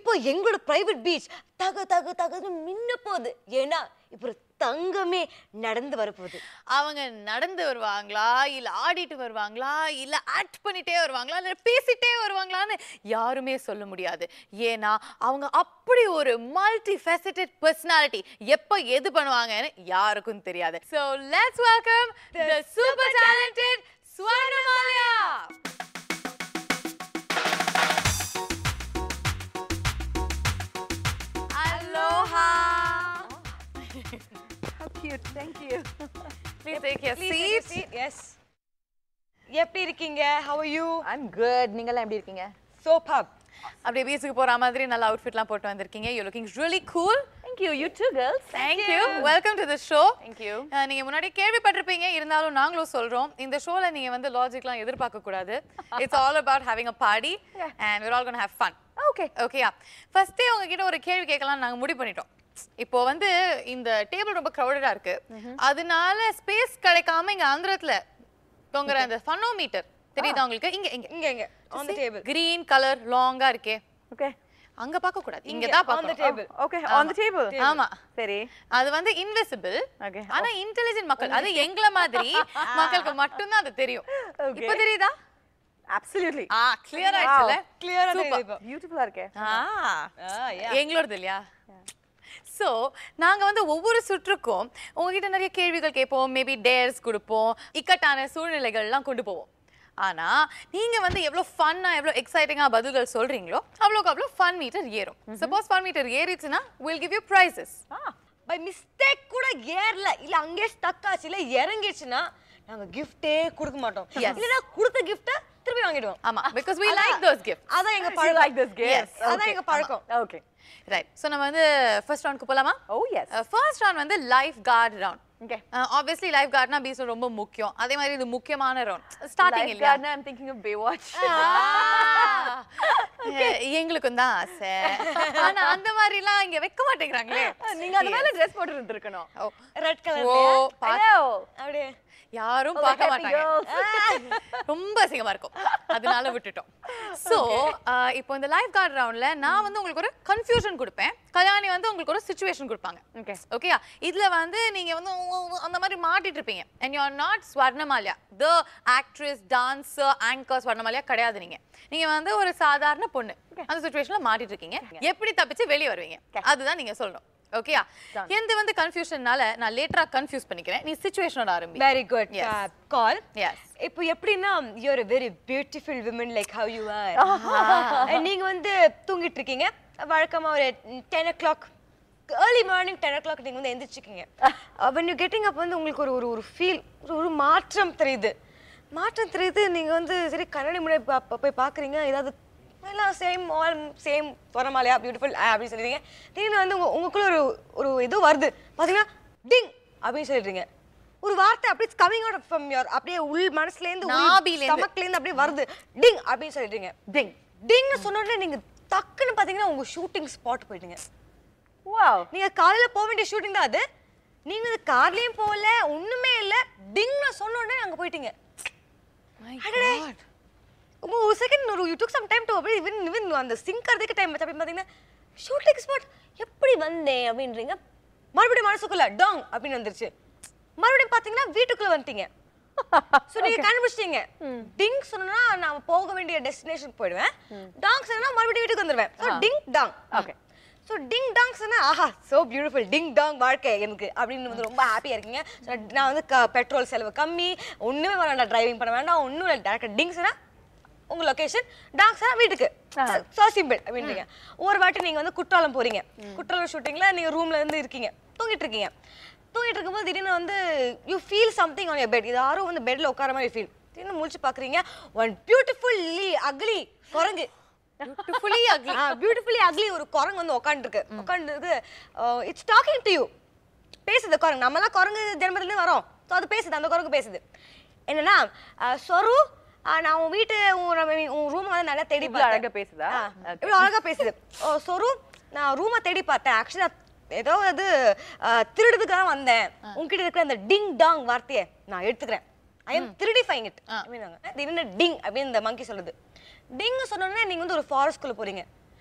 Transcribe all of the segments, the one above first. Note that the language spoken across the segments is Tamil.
இப்போ எங்களோட பிரைவேட் பீச் தக தக தகன்னு மின்ன போகுது ஏன்னா இப்போ ஒரு தங்கமே நடந்து வரப்போகுது அவங்க நடந்து வருவாங்களா இல்ல ஆடிட்டு வருவாங்களா இல்ல ஆக்ட் பண்ணிட்டே வருவாங்களா இல்ல பேசிட்டே வருவாங்களான்னு யாருமே சொல்ல முடியாது ஏன்னா அவங்க அப்படி ஒரு மல்டி ஃபெசிட்டட் பர்சனாலிட்டி எப்ப எது பண்ணுவாங்கன்னு யாருக்கும் தெரியாது so let's welcome the super talented Swarnamalya Aloha. How cute. Thank you. Please take your Please seat. Yes எப்படி இருக்கீங்க how are you I'm good. நீங்களாம் எப்படி இருக்கீங்க? சூப்பர் அப்படியே பீச்சுக்கு போற மாதிரி நல்ல அவுட்ஃபிட்லாம் போட்டு வந்திருக்கீங்க you looking really cool Thank you. You too, girls. Thank you welcome to the show Thank you. நீங்க முன்னாடி கேள்விப்பட்டிருப்பீங்க இருந்தாலும் நாங்களும் சொல்றோம் இந்த ஷோல நீங்க வந்து லாஜிக்லாம் எதிர்பார்க்க கூடாது it's all about having a party and we're all going to have fun Okay. ஓகேயா ஃபர்ஸ்டே உங்ககிட்ட ஒரு கேள்வி கேட்கலாம் நாங்க முடிவு பண்ணிட்டோம் இப்போ வந்து இந்த டேபிள் ரொம்ப க்ரௌடடா இருக்கு அதனால ஸ்பேஸ் கிடைக்காம இங்க ஆந்திரத்துல தொங்குற அந்த ஃபனோமீட்டர் தெரியுதா உங்களுக்கு இங்க இங்க இங்க இங்க on the table green colour லாங்கா இருக்கே Okay. அங்க பார்க்க கூடாது இங்க இங்க, தான் on the பார்க்கணும் table Okay. On the table. ஆமா சரி. அது வந்து இன்விசிபிள் Okay. ஆனா இன்டெலிஜென்ட் மக்கள் அது எங்கள மாதிரி மக்களுக்கு மட்டும்தான் அது தெரியும் Okay. இப்போ தெரியுதா Absolutely. ஆ கிளியர் ஆயிடுச்சுல clear ஆ Super. தெரியுது இப்போ Beautiful இருக்கே. ஆ ஆ yeah எங்களோடது இல்லையா ஸோ நாங்க வந்து ஒவ்வொரு சுற்றுக்கும் உங்ககிட்ட நிறைய கேள்விகள் கேட்போம் மேபி டேர்ஸ் கொடுப்போம் இக்கட்டான சூழ்நிலைகள்லாம் கொண்டு போவோம் ஆனா நீங்க வந்து எவ்வளவு ஃபன்னா எவ்வளவு எக்ஸைட்டிங்கா பதில்கள் சொல்றீங்களோ அவ்வளோக்கு அவ்வளோ ஃபன் மீட்டர் ஏறும் சப்போஸ் ஃபன் மீட்டர் ஏறிச்சுன்னா will give you prizes by mistake கூட ஏறல இல்ல அங்கேயே ஸ்டக் ஆச்சு இல்ல இறங்கிடுச்சுன்னா நாங்க கிஃப்டே கொடுக்க மாட்டோம் Yes. இல்லனா கொடுத்த கிஃப்ட திருப்பி வாங்கிடுவோம் ஆமா because we like those gifts அதான் எங்க You பழக்கம் like this gift? Yes. அதான் எங்க பழக்கம் Okay. ரைட் ஸோ நம்ம வந்து ஃபர்ஸ்ட் ரவுண்டுக்கு போலாமா Oh, yes. ஃபர்ஸ்ட் ரவுண்ட் வந்து lifeguard round Okay. Obviously லைஃப் கார்டுனா பீச்ல ரொம்ப முக்கியம் அதே மாதிரி இது முக்கியமான ரவுண்ட் ஸ்டார்டிங் Life இல்லையா garden, I'm thinking of Baywatch. எ- எங்களுக்கும் தான் ஆசை ஆனா அந்த மாதிரிலாம் இங்க வைக்க மாட்டேங்கிறாங்களே நீங்க அந்த மாதிரி dress போட்டு இருந்திருக்கணும். ஓ ரெட் கலர் ஓ பா- Hello. அப்படியே யாரும் Oh, பார்க்க happy மாட்டாங்க girls. ரொம்ப அசிங்கமா இருக்கும் அதனால விட்டுட்டோம் சோ இப்போ இந்த லைஃப் கார்டு ரவுண்ட்ல நான் வந்து உங்களுக்கு ஒரு கன்ஃபியூஷன் கொடுப்பேன் கல்யாணி வந்து உங்களுக்கு ஒரு சுச்சுவேஷன் கொடுப்பாங்க Okay. ஓகேயா இதுல வந்து நீங்க வந்து உ- உ- உ- அந்த மாதிரி மாட்டிட்டு இருப்பீங்க and you are not Swarnamalya the actress dancer anchor Swarnamalya கிடையாது நீங்க நீங்க வந்து ஒரு சாதாரண பொண்ணு அந்த சுச்சுவேஷன்ல மாட்டிட்டு இருக்கீங்க எப்படி தப்பிச்சு வெளியே வருவீங்க அதுதான் நீங்க சொல்லணும் ஓகேயா எந்த வந்து கன்ஃபியூஷன்னால நான் லேட்டரா கன்ஃபியூஸ் பண்ணிக்கிறேன் நீ சுச்சுவேஷனோட ஆரம்பி very good Yes. Call Yes. இப்போ எப்படின்னா you are a very beautiful women like how you are நீங்க வந்து தூங்கிட்டு இருக்கீங்க வழக்கமா ஒரு ten o'clock early morning ten o'clock நீங்க வந்து எந்திரிச்சிக்கீங்க when you getting up வந்து உங்களுக்கு ஒரு ஒரு ஒரு ஃபீல் ஒரு ஒரு மாற்றம் தெரியுது மாற்றம் தெரியுது நீங்க வந்து சரி கண்ணாடி முன்னாடி பா- பா- போய் பாக்குறீங்க ஏதாவது எல்லாம் சேம் ஆல் சேம் வரமாலையா பியூட்டிஃபுல் அப்படின்னு சொல்லிடுறீங்க திடீர்னு வந்து உங்க உங்களுக்குள்ள ஒரு ஒரு இது வருது பாத்தீங்கன்னா டிங் அப்படின்னு சொல்லிடுறீங்க ஒரு வார்த்தை அப்படியே கமிங் அவுட் ஃப்ரம் யோர் அப்படியே உள் மனசுல இருந்து நாபில இருந்து. ஸ்டமக்ல இருந்து அப்படியே வருது டிங் அப்படின்னு சொல்லிடுறீங்க Ding. டிங்னு சொன்ன உடனே நீங்க டக்குன்னு பாத்தீங்கன்னா உங்க ஷூட்டிங் ஸ்பாட் போயிட்டீங்க Wow. நீங்க காலையில போக வேண்டிய ஷூட்டிங் தான் அது நீங்க அது கார்லயும் போகல ஒண்ணுமே இல்ல டிங்னு சொன்ன உடனே அங்க போயிட்டீங்க My அடடே. God. உங்க ஒரு செகண்ட் ஒரு you took some time to அப்படியே இவன் இவன் அந்த சிங்க் ஆகிறதுக்கு டைம் ஆச்சு அப்படின்னு பாத்தீங்கன்னா ஷூட்டிங் ஸ்பாட் எப்படி வந்தேன் அப்படின்றீங்க மறுபடியும் மனசுக்குள்ள டாங் அப்படின்னு வந்துருச்சு மறுபடியும் பாத்தீங்கன்னா வீட்டுக்குள்ள வந்துட்டீங்க சோ நீங்க கண்டுபிடிச்சிட்டீங்க டிங் சொன்னா நான் போக வேண்டிய டெஸ்டினேஷன் போயிடுவேன் டாங் சொன்னா மறுபடியும் வீட்டுக்கு வந்துடுவேன் so ding dong Okay. So ding dong சொன்னா ஆஹா சோ பியூட்டிஃபுல் டிங் டாங் வாழ்க்கை எனக்கு அப்படின்னு வந்து ரொம்ப ஹாப்பியாக இருக்கீங்க So, நான் வந்து பெட்ரோல் செலவு கம்மி ஒன்றுமே வேண்டாம் டிரைவிங் பண்ண வேண்டாம் ஒன்றும் இல்லை டேரக்டாக டிங் சொன்னா உங்க லொகேஷன் டாங் சொன்னா வீட்டுக்கு சோ சிம்பிள் அப்படின்றீங்க ஒரு வாட்டி நீங்க வந்து குற்றாலம் போறீங்க குற்றாலம் ஷூட்டிங்ல நீங்க ரூம்ல இருந்து இருக்கீங்க தூங்கிட்டு இருக்கீங்க தூங்கிட்டு இருக்கும்போது திடீர்னு வந்து you feel something on your bed இது யாரும் வந்து பெட்ல உட்கார மாதிரி ஃபீல் திடீர்னு முழிச்சு பாக்குறீங்க ஒன் பியூட்டிஃபுல்லி அக்லி குரங்கு Beautifully ugly. பியூட்டிஃபுல்லி அக்லி ஒரு குரங்கு வந்து உட்காந்துருக்கு உட்காந்துருக்கு இட்ஸ் டாக்கிங் டு யூ பேசுது குரங்கு நம்மலாம் குரங்கு ஜென்மத்துலேருந்து வரோம் ஸோ அது பேசுது அந்த குரங்கு பேசுது என்னன்னா அஹ், சொரு அஹ், நான் உன் வீட்டு உன் நம்ம- உன் ரூம் வந்து நல்லா தேடி இவ்வளவு பார்த்தேன் அழகா பேசுதா? ஆ, Okay. இவ்வளவு அழகா பேசுது ஓ, சொரு நான் ரூமை தேடி பார்த்தேன் ஆக்சுவலா ஏதோ அது அஹ், திருடுறதுக்கு தான் வந்தேன் உன்கிட்ட இருக்கிற அந்த டிங் டாங் வார்த்தையை நான் எடுத்துக்கிறேன் ஐ எம் திருடிஃபைங் இட் அப்படின்னாங்க இது என்ன டிங் அப்படின்னு இந்த மங்கி சொல்லுது டிங் சொன்ன உடனே நீங்க வந்து ஒரு ஃபாரஸ்ட்குள்ள போறீங்க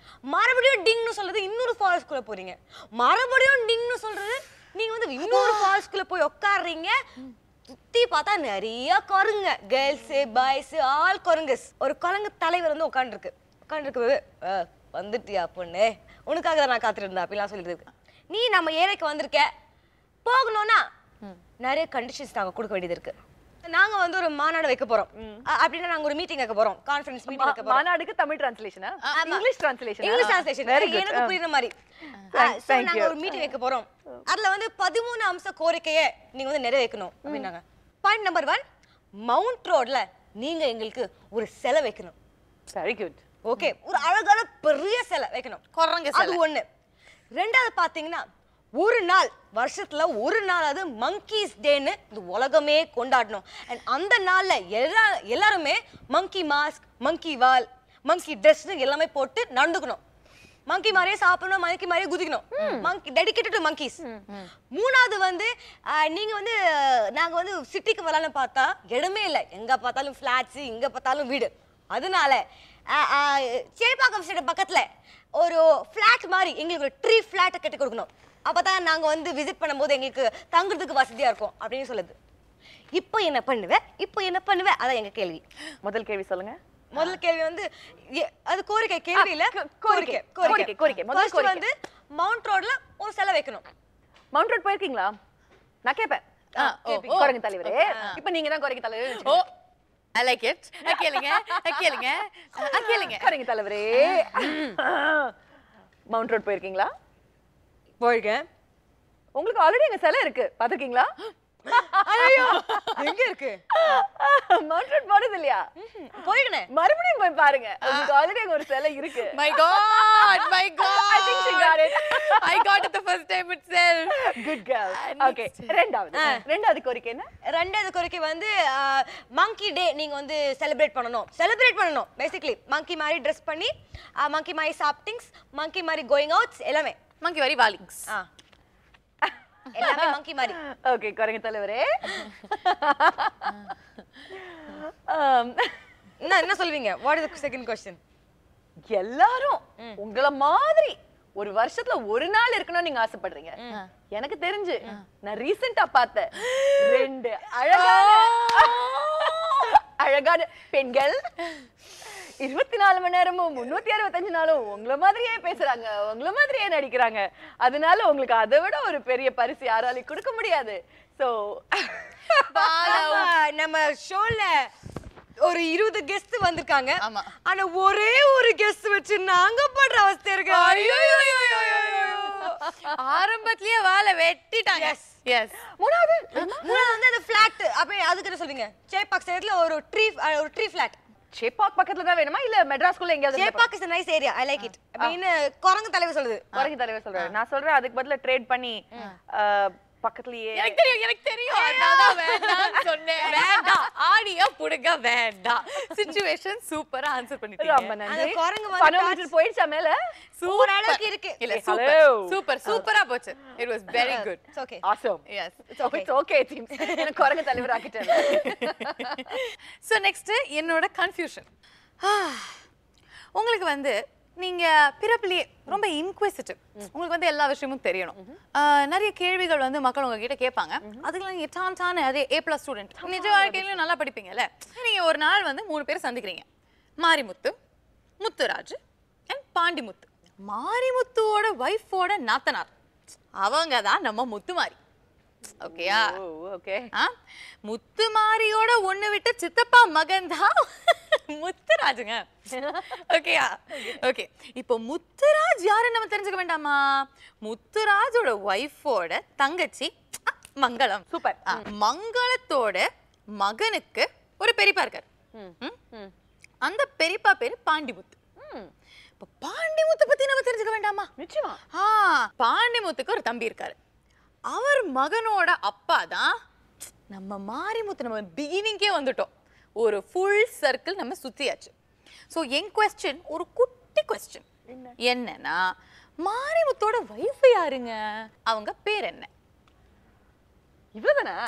மறுபடியும் டிங்னு சொல்றது இன்னொரு ஃபால்ஸ்குள்ள போறீங்க மறுபடியும் டிங்னு சொல்றது நீங்க வந்து இன்னொரு ஃபால்ஸ்குள்ள போய் உட்காடுறீங்க சுத்தி பார்த்தா நிறைய குரங்குங்க கேர்ள்ஸ் பாய்ஸ் ஆல் குரங்குஸ் ஒரு குரங்கு தலைவர் வந்து உட்காந்துருக்கு உட்காந்துருக்கு வந்துட்டியா பொண்ணு உனக்காக தான் நான் காத்துட்டு இருந்தேன் அப்படிலாம் சொல்லிட்டு இருக்கு நீ நம்ம ஏரியாக்கு வந்திருக்க போகணும்னா நிறைய கண்டிஷன்ஸ் நாங்க கொடுக்க வேண்டியது இருக்கு நாங்க வந்து ஒரு மாநாடு வைக்க போறோம் அ- அப்படின்னா நாங்க ஒரு மீட்டிங் வைக்க போறோம் கான்ஃபரன்ஸ் மீட்டிங் வைக்க போறோம் மாநாடுக்கு தமிழ் டிரான்ஸ்லேஷனா English translation English translation very good எனக்கு புரியுற மாதிரி Thank- சோ thank நாங்க you. ஒரு மீட்டிங் வைக்க போறோம் அதுல வந்து பதிமூணு அம்ச கோரிக்கையை நீங்க வந்து நிறைவேற்றணும் அப்படின்னாங்க பாயிண்ட் நம்பர் ஒன் மவுண்ட் ரோட்ல நீங்க எங்களுக்கு ஒரு சிலை வைக்கணும் வெரி குட் ஓகே ஒரு அழகான பெரிய சிலை வைக்கணும் குரங்கு அது ஒண்ணு ரெண்டாவது பாத்தீங்கன்னா ஒரு நாள் வருஷத்துல ஒரு நாளாவது மங்கீஸ் டேன்னு இந்த உலகமே கொண்டாடணும் அண்ட் அந்த நாள்ல எல்லா எல்லாருமே மங்கி மாஸ்க் மங்கி வால் மங்கி ட்ரெஸ்னு எல்லாமே போட்டு நடந்துக்கணும் மங்கி மாதிரியே சாப்பிடணும் மங்கி மாதிரியே குதிக்கணும் மங்கி டெடிகேட்டட் டு மங்கீஸ் மூணாவது வந்து ஆஹ், நீங்க வந்து ஆஹ், நாங்க வந்து சிட்டிக்கு வரலான்னு பார்த்தா இடமே இல்லை எங்க பார்த்தாலும் ஃபிளாட்ஸ் இங்க பார்த்தாலும் வீடு அதனால ஆஹ், ஆஹ், சேப்பாக்கம் ஸ்டேட் பக்கத்துல ஒரு ஃபிளாட் மாதிரி எங்களுக்கு ஒரு ட்ரீ ஃபிளாட்டை கட்டி கொடுக்கணும் அப்பதான் நாங்க வந்து விசிட் பண்ணும்போது எங்களுக்கு தங்குறதுக்கு வசதியா இருக்கும் அப்படின்னு சொல்லுது இப்போ என்ன பண்ணுவ இப்போ என்ன பண்ணுவ அதான் எங்க கேள்வி முதல் கேள்வி சொல்லுங்க முதல் கேள்வி வந்து எ- அது கோரிக்கை கேள்வி இல்ல கோ- கோரிக்கை, கோரிக்கை, கோரிக்கை. முதல் First கோரிக்கை. வந்து மவுண்ட் ரோட்ல ஒரு சிலை வைக்கணும் மவுண்ட் ரோட் போயிருக்கீங்களா நான் கேட்பேன் ஆ, ஓ, கேட்பீங்க. ஓ. குரங்கு தலைவரே இப்ப நீங்க தான் குரங்கு தலைவர் ஓ ஐ லைக் இட் கேளுங்க அஹ் கேளுங்க அஹ் கேளுங்க குரங்கு தலைவரே மவுண்ட் ரோட் போயிருக்கீங்களா போயிருக்கேன் உங்களுக்கு ஆல்ரெடி எங்க சிலை இருக்கு பாத்திருக்கீங்களா ஐயோ எங்க இருக்கு மவுண்ட் ரோட் போனது இல்லையா போயிருக்கேன் மறுபடியும் போய் பாருங்க உங்களுக்கு ஆல்ரெடி அங்க ஒரு சிலை இருக்கு my god my I think she got got it. I got it the first time itself good girl Uh, okay ரெண்டாவது ரெண்டாவது கோரிக்கை என்ன ரெண்டாவது கோரிக்கை வந்து மங்கி டே நீங்க வந்து செலிப்ரேட் பண்ணணும் செலிப்ரேட் பண்ணணும் பேசிக்கலி மங்கி மாதிரி ட்ரெஸ் பண்ணி மங்கி மாதிரி சாப்பிட்டிங்ஸ் மங்கி மாதிரி கோயிங் அவுட்ஸ் எல்லாமே மங்கி வரி வாலிங்ஸ் ஆ. எல்லாமே மங்கி மாதிரி ஓகே குரங்கு தலைவரே Um, என்ன என்ன சொல்வீங்க வாட் இஸ் செகண்ட் கொஸ்டின் எல்லாரும் உங்கள மாதிரி ஒரு வருஷத்துல ஒரு நாள் இருக்கணும்னு நீங்க ஆசைப்படுறீங்க எனக்கு தெரிஞ்சு நான் ரீசெண்டா பார்த்தேன் ரெண்டு அழகான அழகான பெண்கள் இருபத்தி நாலு மணி நேரமும் முன்னூத்தி அறுபத்தஞ்சு நாளும் உங்கள மாதிரியே பேசுறாங்க உங்கள மாதிரியே நடிக்கிறாங்க அதனால உங்களுக்கு அதை விட ஒரு பெரிய பரிசு யாராலையும் கொடுக்க முடியாது சோ நம்ம ஷோல ஒரு இருபது கெஸ்ட் வந்திருக்காங்க ஆமா. ஆனா ஒரே ஒரு கெஸ்ட் வச்சு நாங்க படுற அவஸ்தை இருக்கு ஆரம்பத்திலேயே வாழை வெட்டிட்டாங்க Yes. எஸ் மூணாவது மூணாவது வந்து அந்த ஃபிளாட் அப்ப அதுக்கு என்ன சொல்வீங்க சேப்பாக் சைடுல ஒரு ட்ரீ ஒரு ட்ரீ ஃபிளாட் சேப்பாக் பக்கத்துல தான் வேணுமா இல்ல மெட்ராஸ்குள்ள எங்கேயாவது Chepauk is nice area I like it அப்படின்னு குரங்கு தலைவர் சொல்லுது குரங்கு தலைவர் சொல்றாரு நான் சொல்றேன் அதுக்கு பதிலா ட்ரேட் பண்ணி அஹ், பக்கத்துலயே எனக்கு தெரியும் எனக்கு தெரியும் அதனால வேண்டாம்னு சொன்னேன் வேண்டாம் ஆடியா புடுங்க வேண்டாம் சிச்சுவேஷன் சூப்பரா ஆன்சர் ரொம்ப பண்ணிட்டீங்க நன்றி அந்த குரங்கு வந்து பணம் விட்டுட்டு போயிடுச்சா மேல சூப்பர் அளவுக்கு இருக்கு. இல்ல Hey, சூப்பர் hello. சூப்பர் சூப்பரா போச்சு it was very good it's okay awesome yes it's okay it's okay team எனக்கு குரங்கு தலைவர் ஆக்கிட்டேன் ஸோ நெக்ஸ்ட் என்னோட கன்ஃபியூஷன் உங்களுக்கு வந்து நீங்க பிறப்பிலேயே ரொம்ப இன்குவெசிட்டிவ் உங்களுக்கு வந்து எல்லா விஷயமும் தெரியணும் ஆஹ் நிறைய கேள்விகள் வந்து மக்கள் உங்ககிட்ட கேட்பாங்க அதுக்கெல்லாம் நீங்க டான் டான் அதே ஏ பிளஸ் ஸ்டூடெண்ட் நிஜ வாழ்க்கையிலும் நல்லா படிப்பீங்கல்ல நீங்க ஒரு நாள் வந்து மூணு பேர் சந்திக்கிறீங்க மாரிமுத்து முத்துராஜ் அண்ட் பாண்டிமுத்து மாரிமுத்துவோட ஒய்ஃபோட நாத்தனார் அவங்க தான் நம்ம முத்துமாரி ஓகேயா ஓ ஓகே ஆ? முத்துமாரியோட ஒண்ணு விட்டு சித்தப்பா மகன் தான் முத்துராஜுங்க ஓகேயா ஓகே இப்போ முத்துராஜ் யாருன்னு நம்ம தெரிஞ்சுக்க வேண்டாமா முத்துராஜோட ஒய்ஃபோட தங்கச்சி அ, மங்களம் சூப்பர் ஆ, மங்களத்தோட மகனுக்கு ஒரு பெரியப்பா இருக்காரு ம்? அந்த பெரியப்பா பேரு பாண்டிமுத்து இப்போ பாண்டிமுத்து பத்தி நம்ம தெரிஞ்சுக்க வேண்டாமா நிச்சயமா ஆ பாண்டிமுத்துக்கு ஒரு தம்பி இருக்காரு அவர் மகனோட அப்பா தான் நம்ம மாரிமுத்து நம்ம பிகினிங்கே வந்துட்டோம் ஒரு ஃபுல் சர்க்கிள் நம்ம சுத்தியாச்சு ஸோ என் கொஸ்டின் ஒரு குட்டி கொஸ்டின் என்னன்னா மாரிமுத்தோட வைஃப் யாருங்க அவங்க பேர் என்ன இவ்வளவுதானா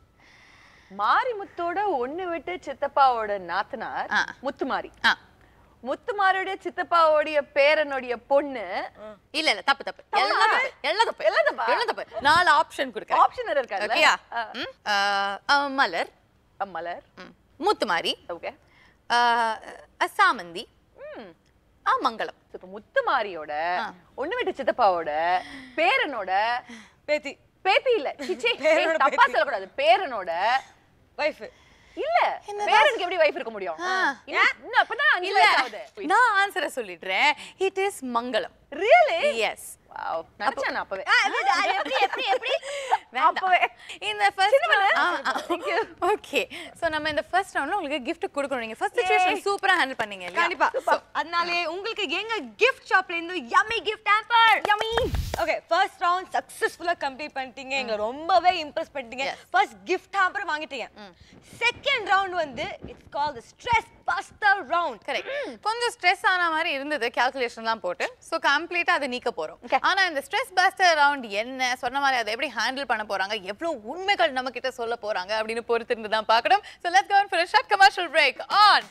மாரிமுத்தோட ஒண்ணு விட்டு சித்தப்பாவோட நாத்தனார் ஆ. முத்துமாரி ஆ முத்துமாருடைய சித்தப்பாவுடைய பேரனுடைய பொண்ணு இல்ல இல்ல தப்பு தப்பு எல்லாம் தப்பு எல்லாம் தப்பு எல்லாம் தப்பா? எல்லாம் தப்பு நாலு ஆப்ஷன் கொடுக்குறேன் ஆப்ஷன் இருக்காது ஓகேயா மலர் மலர் ம். முத்துமாரி ஓகே ஆஹ், அஹ், சாமந்தி ஆ மங்களம் இப்ப முத்துமாரியோட ஒண்ணு விட்டு சித்தப்பாவோட பேரனோட பேத்தி பேத்தி இல்ல சிச்சி பேரனோட தப்பா பேத்தி. சொல்லக்கூடாது பேரனோட வைஃப் இல்ல பேரனுக்கு எப்படி வைஃப் இருக்க முடியும் இன்னும் இன்னும் அப்பதான் அஞ்சு இல்ல வயசு ஆகுது நான் ஆன்சரை சொல்லிடுறேன் it is Mangalam really yes wow நினைச்சேன் நான் அப்பவே எப்படி எப்படி எப்படி அப்பவே இந்த ஃபர்ஸ்ட் ஓகே சோ நம்ம இந்த ஃபர்ஸ்ட் ரவுண்ட்ல உங்களுக்கு gift கொடுக்கணும் நீங்க ஃபர்ஸ்ட் சிச்சுவேஷன் சூப்பரா ஹேண்டில் பண்ணீங்க இல்லையா கண்டிப்பா So, அதனாலே உங்களுக்கு எங்க கிஃப்ட் ஷாப்ல இருந்து yummy gift hamper yummy okay first round சக்சஸ்ஃபுல்லா கம்ப்ளீட் பண்ணிட்டீங்க எங்க ரொம்பவே இம்ப்ரெஸ் பண்ணிட்டீங்க Yes. ஃபர்ஸ்ட் gift hamper வாங்கிட்டீங்க செகண்ட் ரவுண்ட் வந்து it's call the stress buster round correct கொஞ்சம் ஸ்ட்ரெஸ் ஆன மாதிரி இருந்தது கால்குலேஷன்லாம் போட்டு ஸோ கம்ப்ளீட்டா அதை நீக்க போறோம் ஆனா இந்த ஸ்ட்ரெஸ் பஸ்டர் ரவுண்ட் என்ன சொன்ன மாதிரி அதை எப்படி ஹேண்டில் பண்ண போறாங்க எவ்வளவு உண்மைகள் நம்ம கிட்ட சொல்ல போறாங்க அப்படின்னு பொறுத்து இருந்து தான் பார்க்கணும் so let's go for short commercial break on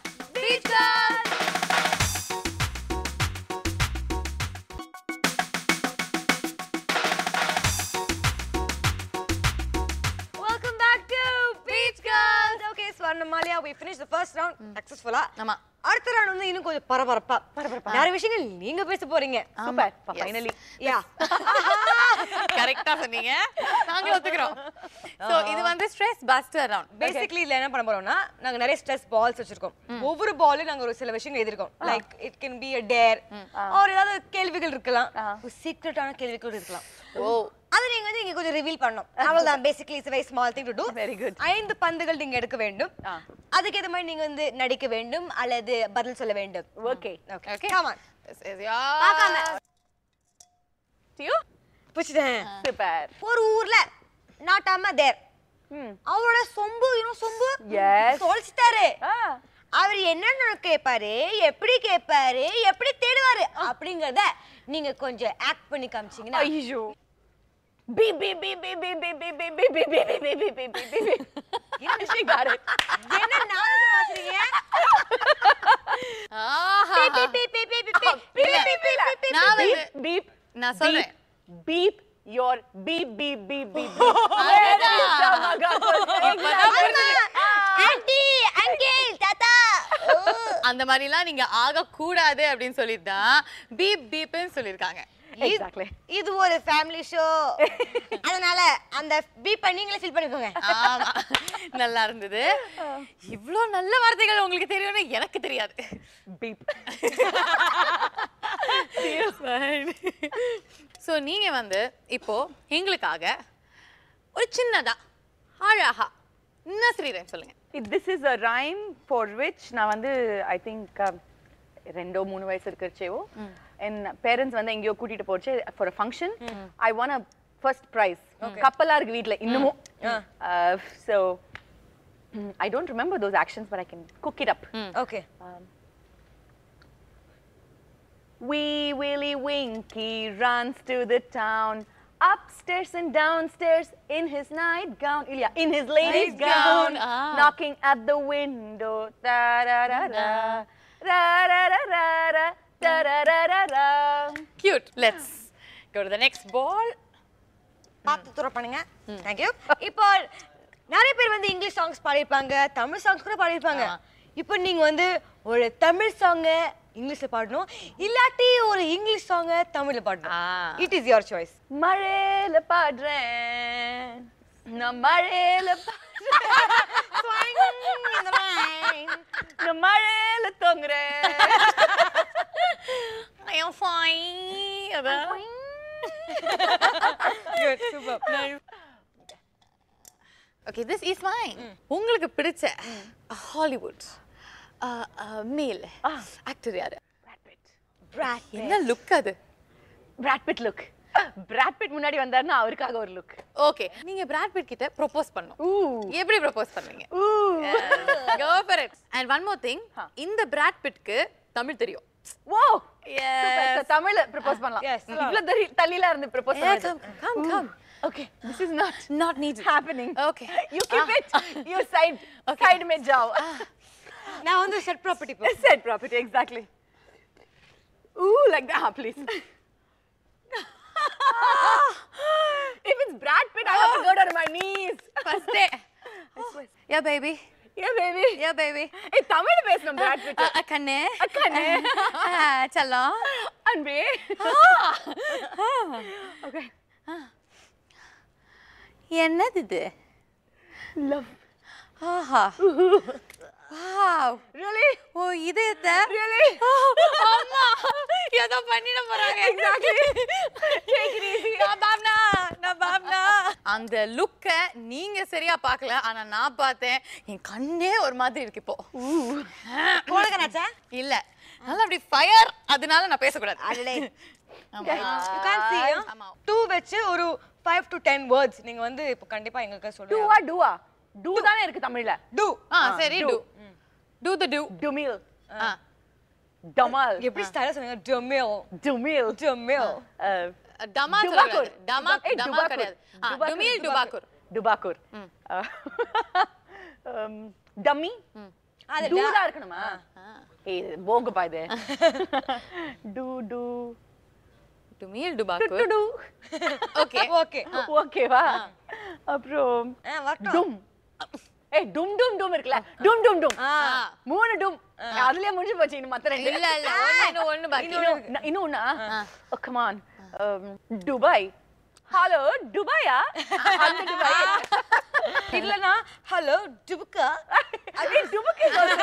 Welcome back to Beach Girls. Okay, Swarnamalia, we finished the first round successfully. ஆமா அடுத்த ரவுண்ட் வந்து இன்னும் கொஞ்சம் பரபரப்பா பரபரப்பா நிறைய விஷயங்கள் நீங்க பேச போறீங்க சூப்பர் Yes. ஃபைனலி யா கரெக்டா சொன்னீங்க நாங்களும் ஒத்துக்கிறோம் ஸோ இது வந்து ஸ்ட்ரெஸ் பஸ்டர் ரவுண்ட் பேசிக்கலி இதுல என்ன பண்ண போறோம்னா நாங்க நிறைய ஸ்ட்ரெஸ் பால்ஸ் வச்சிருக்கோம் ஒவ்வொரு பாலும் நாங்க ஒரு சில விஷயங்கள் எழுதிருக்கோம் like it can be a dare ஒரு ஏதாவது கேள்விகள் இருக்கலாம் சீக்ரெட்டான கேள்விகள் இருக்கலாம் ஓ அது நீங்க வந்து இங்க கொஞ்சம் ரிவீல் பண்ணணும் அவ்வளவுதான் basically it's very small thing to to Very good. ஐந்து பந்துகள் நீங்க எடுக்க வேண்டும் அதுக்கு ஏத்த மாதிரி நீங்க வந்து நடிக்க வேண்டும் அல்லது பதில் சொல்ல வேண்டும் okay okay Okay. come on This is your- பார்க்காம டியூ புடிச்சிட்டேன் சூப்பர் ஒரு ஊர்ல நாட்டாம தேர் ம் அவரோட சொம்பு இன்னும் சொம்பு Yes. தொலைச்சிட்டாரு ஆ அவர் என்னென்ன கேட்பாரு எப்படி கேட்பாரு எப்படி தேடுவாரு அப்படிங்கறத நீங்க கொஞ்சம் ஆக்ட் பண்ணி காமிச்சீங்கன்னா ஐயோ பி பி பி பி பி பி பி பி பி பி பி பி பி பி பி பி பி She got it. என்ன நாடகம் வாசுறீங்க ஆஹா. பீ, பீ, பீ, பீ, பீ, பீ, பீ, இல்ல. பீ, பீ, பீ, பீ, நான் பீ. வந்து- Beep, beep, நான் சொல்றேன். beep your beep beep beep beep beep. Where is the Magato? அம்மா, ஆண்டி அங்கிள் தாத்தா ஓ. அந்த மாதிரிலாம் நீங்க ஆக கூடாது அப்படின்னு சொல்லிட்டு தான் பீப் பீப்னு சொல்லிருக்காங்க இது- Exactly. இது ஒரு ஃபேமிலி ஷோ அதனால அந்த பீப் நீங்களே ஃபில் பண்ணிக்கோங்க ஆமா நல்லா இருந்தது இவ்ளோ நல்ல வார்த்தைகள் உங்களுக்கு தெரியும்னு எனக்கு தெரியாது Beep. சோ நீங்க வந்து இப்போ எங்களுக்காக ஒரு சின்னதா அழகா நர்சரி ரைம் சொல்லுங்க This is a rhyme for which நான் வந்து ஐ திங்க் ரெண்டோ மூணு வயசு இருக்கிறச்சேவோ என் பேரண்ட்ஸ் வந்து எங்கேயோ கூட்டிட்டு போச்சு for a function I won a first prize கப்பலா இருக்கு வீட்ல இன்னமும் so I don't remember those actions but I can cook it up okay Wee Willie Winky runs to the town, upstairs and downstairs in his nightgown. Ilya, in his lady's Nightgown, gown, ah. knocking at the window. Da da da da. Ra ra ra ra ra. Da ra ra ra ra. Cute let's go to the next ball பார்த்து தூர பண்ணுங்க தேங்க்யூ இப்போ நிறைய பேர் வந்து இங்கிலீஷ் சாங்ஸ் பாடியிருப்பாங்க தமிழ் சாங்ஸ் கூட பாடியிருப்பாங்க இப்போ நீங்க வந்து ஒரு தமிழ் சாங்க இங்கிலீஷ்ல பாடணும் இல்லாட்டி ஒரு இங்கிலீஷ் சாங்க தமிழ்ல ஆ. பாடணும் இட் இஸ் யுவர் சாய்ஸ் மழையில பாடுறேன் நான் மழையில நான் மழையில தொங்குறேன் ஐ அம் ஃபைன் அதான் ஓகே திஸ் இஸ் ஃபைன் உங்களுக்கு பிடிச்ச ஹாலிவுட் மேல் ஆக்டர் யாரு என்ன லுக் அது Brad Pitt look Brad Pitt முன்னாடி வந்தாருன்னா அவருக்காக ஒரு லுக் ஓகே நீங்க பிராட் பிட் கிட்ட ப்ரோபோஸ் பண்ணணும் எப்படி ப்ரோபோஸ் பண்ணுவீங்க go for it and one more thing இந்த பிராட் பிட்க்கு தமிழ் தெரியும் ஓ Yes. தமிழ்ல ப்ரப்போஸ் பண்ணலாம் Yes. இவ்ளோ தள்ளி தள்ளில இருந்து ப்ரப்போஸ் Yeah, பண்ணலாம் come, come, come. Okay this is not Not needed. happening Okay. you keep it you side side में जाओ நான் வந்து said property said property exactly Ooh, like that, ah, please. if it's Brad Pitt, I have to go down to my knees. First day yeah baby Yeah, baby. Yeah baby ஏய் தமிழ்ல பேசணும் Brad Pitt. கண்ணு கண்ணு. செல்லம் அன்பே. okay. என்னது இது Love. ஆஹா வாவ் Really? ஓ இது எத்த Really? அம்மா ஏதோ பண்ணிட போறாங்க Exactly. Take it easy. நான் பாப்னா நான் பாப்னா அந்த லுக்க நீங்க சரியா பார்க்கல ஆனா நான் பார்த்தேன் என் கண்ணே ஒரு மாதிரி இருக்கு இப்போ உனக்கு இல்ல நல்லா அப்படி ஃபயர் அதனால நான் பேசக்கூடாது அடடே. ஆமா. யூ கேன் see ஆமா. டூ வச்சு ஒரு ஃபைவ் டு டென் வேர்ட்ஸ் நீங்க வந்து இப்போ கண்டிப்பா எங்களுக்கு சொல்லுங்க டூவா டூவா டூ தானே இருக்கு தமிழ்ல டூ ஆ சரி do. டு டு தி டு டுமில் ஆ டமால் எப்படி ஸ்டைலா சொன்னீங்க டொமில் டுமில் டொமில் டமா டுபாக்கூர். சொல்லக்கூடாது டமா ஏய், டமா டுபாக்கூர். கிடையாது ஆ, டுபாக்கூர், டுமில் டுபாக்கூர் டுபாக்கூர் டம்மி அது டூ da- தான் இருக்கணுமா ஏய் போகுப்பா இது டு டு டுமில் டு டுபாக்கூர் டு ஓகே ஓகே ஓகேவா அப்புறம் வரட்டும் டும் ஏய் டும் டும் டும் இருக்குல்ல டும் டும் டும் ஆ மூணு டும் அதுலயே முடிஞ்சு போச்சு இன்னும் மத்த ரெண்டு இல்ல இல்ல ஒண்ணு இன்னும் ஒண்ணு பாக்கி இன்னும் இன்னொன்னா oh come on Dubai hello துபாயா அந்த துபாய் இல்லனா ஹலோ டுபுக்கா அதே துபுக்கு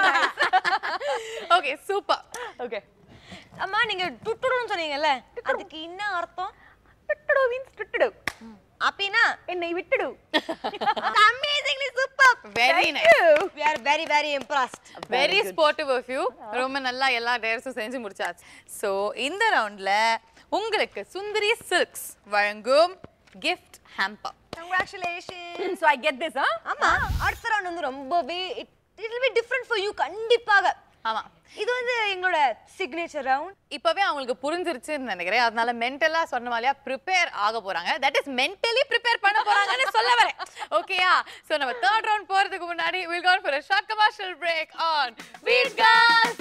ஓகே சூப்பர் ஓகே அம்மா நீங்க டுட்டுடுன்னு சொன்னீங்கல்ல அதுக்கு என்ன அர்த்தம் டுட்டுடு மீன்ஸ் டுட்டுடு அப்படின்னா என்னை விட்டுடு amazingly super very nice we are very very impressed very sportive of you ரொம்ப நல்லா எல்லா டேர்ஸும் செஞ்சு முடிச்சாச்சு ஸோ இந்த ரவுண்ட்ல உங்களுக்கு சுந்தரி சில்க்ஸ் வழங்கும் gift hamper congratulations so i get this huh ஆமா அடுத்த ரவுண்ட் வந்து ரொம்பவே it will be different for you கண்டிப்பாக ஆமா இது வந்து எங்களோட சிக்னேச்சர் ரவுண்ட் இப்பவே அவங்களுக்கு புரிஞ்சிருச்சுன்னு நினைக்கிறேன் அதனால மென்டலா சொன்ன மாதிரியா ப்ரிப்பேர் ஆக போறாங்க தட் இஸ் மென்டலி ப்ரிப்பேர் பண்ண போறாங்கன்னு சொல்ல வரேன் ஓகேயா சோ நம்ம தேர்ட் ரவுண்ட் போறதுக்கு முன்னாடி will go for a short commercial break on Beat Girls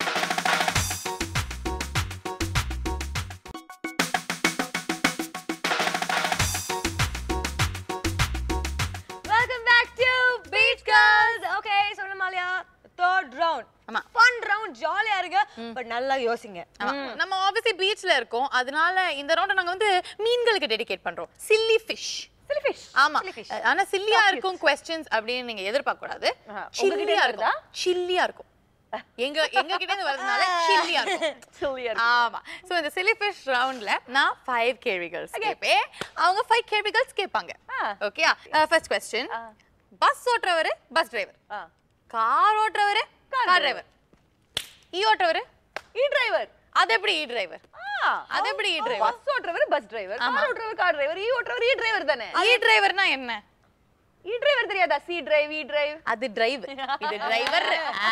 welcome back to Beat Girls okay சொல்ல மாலியா தேர்ட் ரவுண்ட் ஆமா. ஃபன் ரவுண்ட் ஜாலியா இருக்கு பட் நல்லா யோசிங்க ஆமா. நம்ம ஆப்வியஸ்லி பீச்ல இருக்கோம் அதனால இந்த ரவுண்ட் நாங்க வந்து மீன்களுக்கு டெடிகேட் பண்றோம் சில்லி ஃபிஷ் silly fish ஆமா Silly fish. ஆனா சில்லியா இருக்கும் கொஸ்டின்ஸ் அப்படின்னு நீங்க எதிர்பார்க்க கூடாது ஆஹா. உங்ககிட்ட சில்லியா வருதா? இருக்கும் சில்லியா இருக்கும் எங்க எங்க கிட்ட இருந்து வரதுனால சில்லியா இருக்கும் silly ஆமா சோ இந்த சில்லி ஃபிஷ் ரவுண்ட்ல நான் ஃபைவ் கேள்விகள் கேட்பேன் அவங்க ஃபைவ் கேள்விகள் கேட்பாங்க ஆ. ஓகே ஃபர்ஸ்ட் கொஸ்டின் ஆ. பஸ் ஓட்டுறவர் பஸ் டிரைவர் ஆ கார் ஓட்டுறவர் Car கார் டிரைவர் ஈ ஓட்டுறவர் இ டிரைவர் அது எப்படி ஈ டிரைவர் அது எப்படி இ driver? பஸ் ஓட்டுறவர் பஸ் டிரைவர் கார் ஓட்டுறவர் கார் டிரைவர் இ ஓட்டுறவர் இ டிரைவர் தானே ஈ டிரைவர்னா என்ன இ டிரைவர் தெரியாதா சி டிரைவ் இ டிரைவ் அது டிரைவ் இது டிரைவர்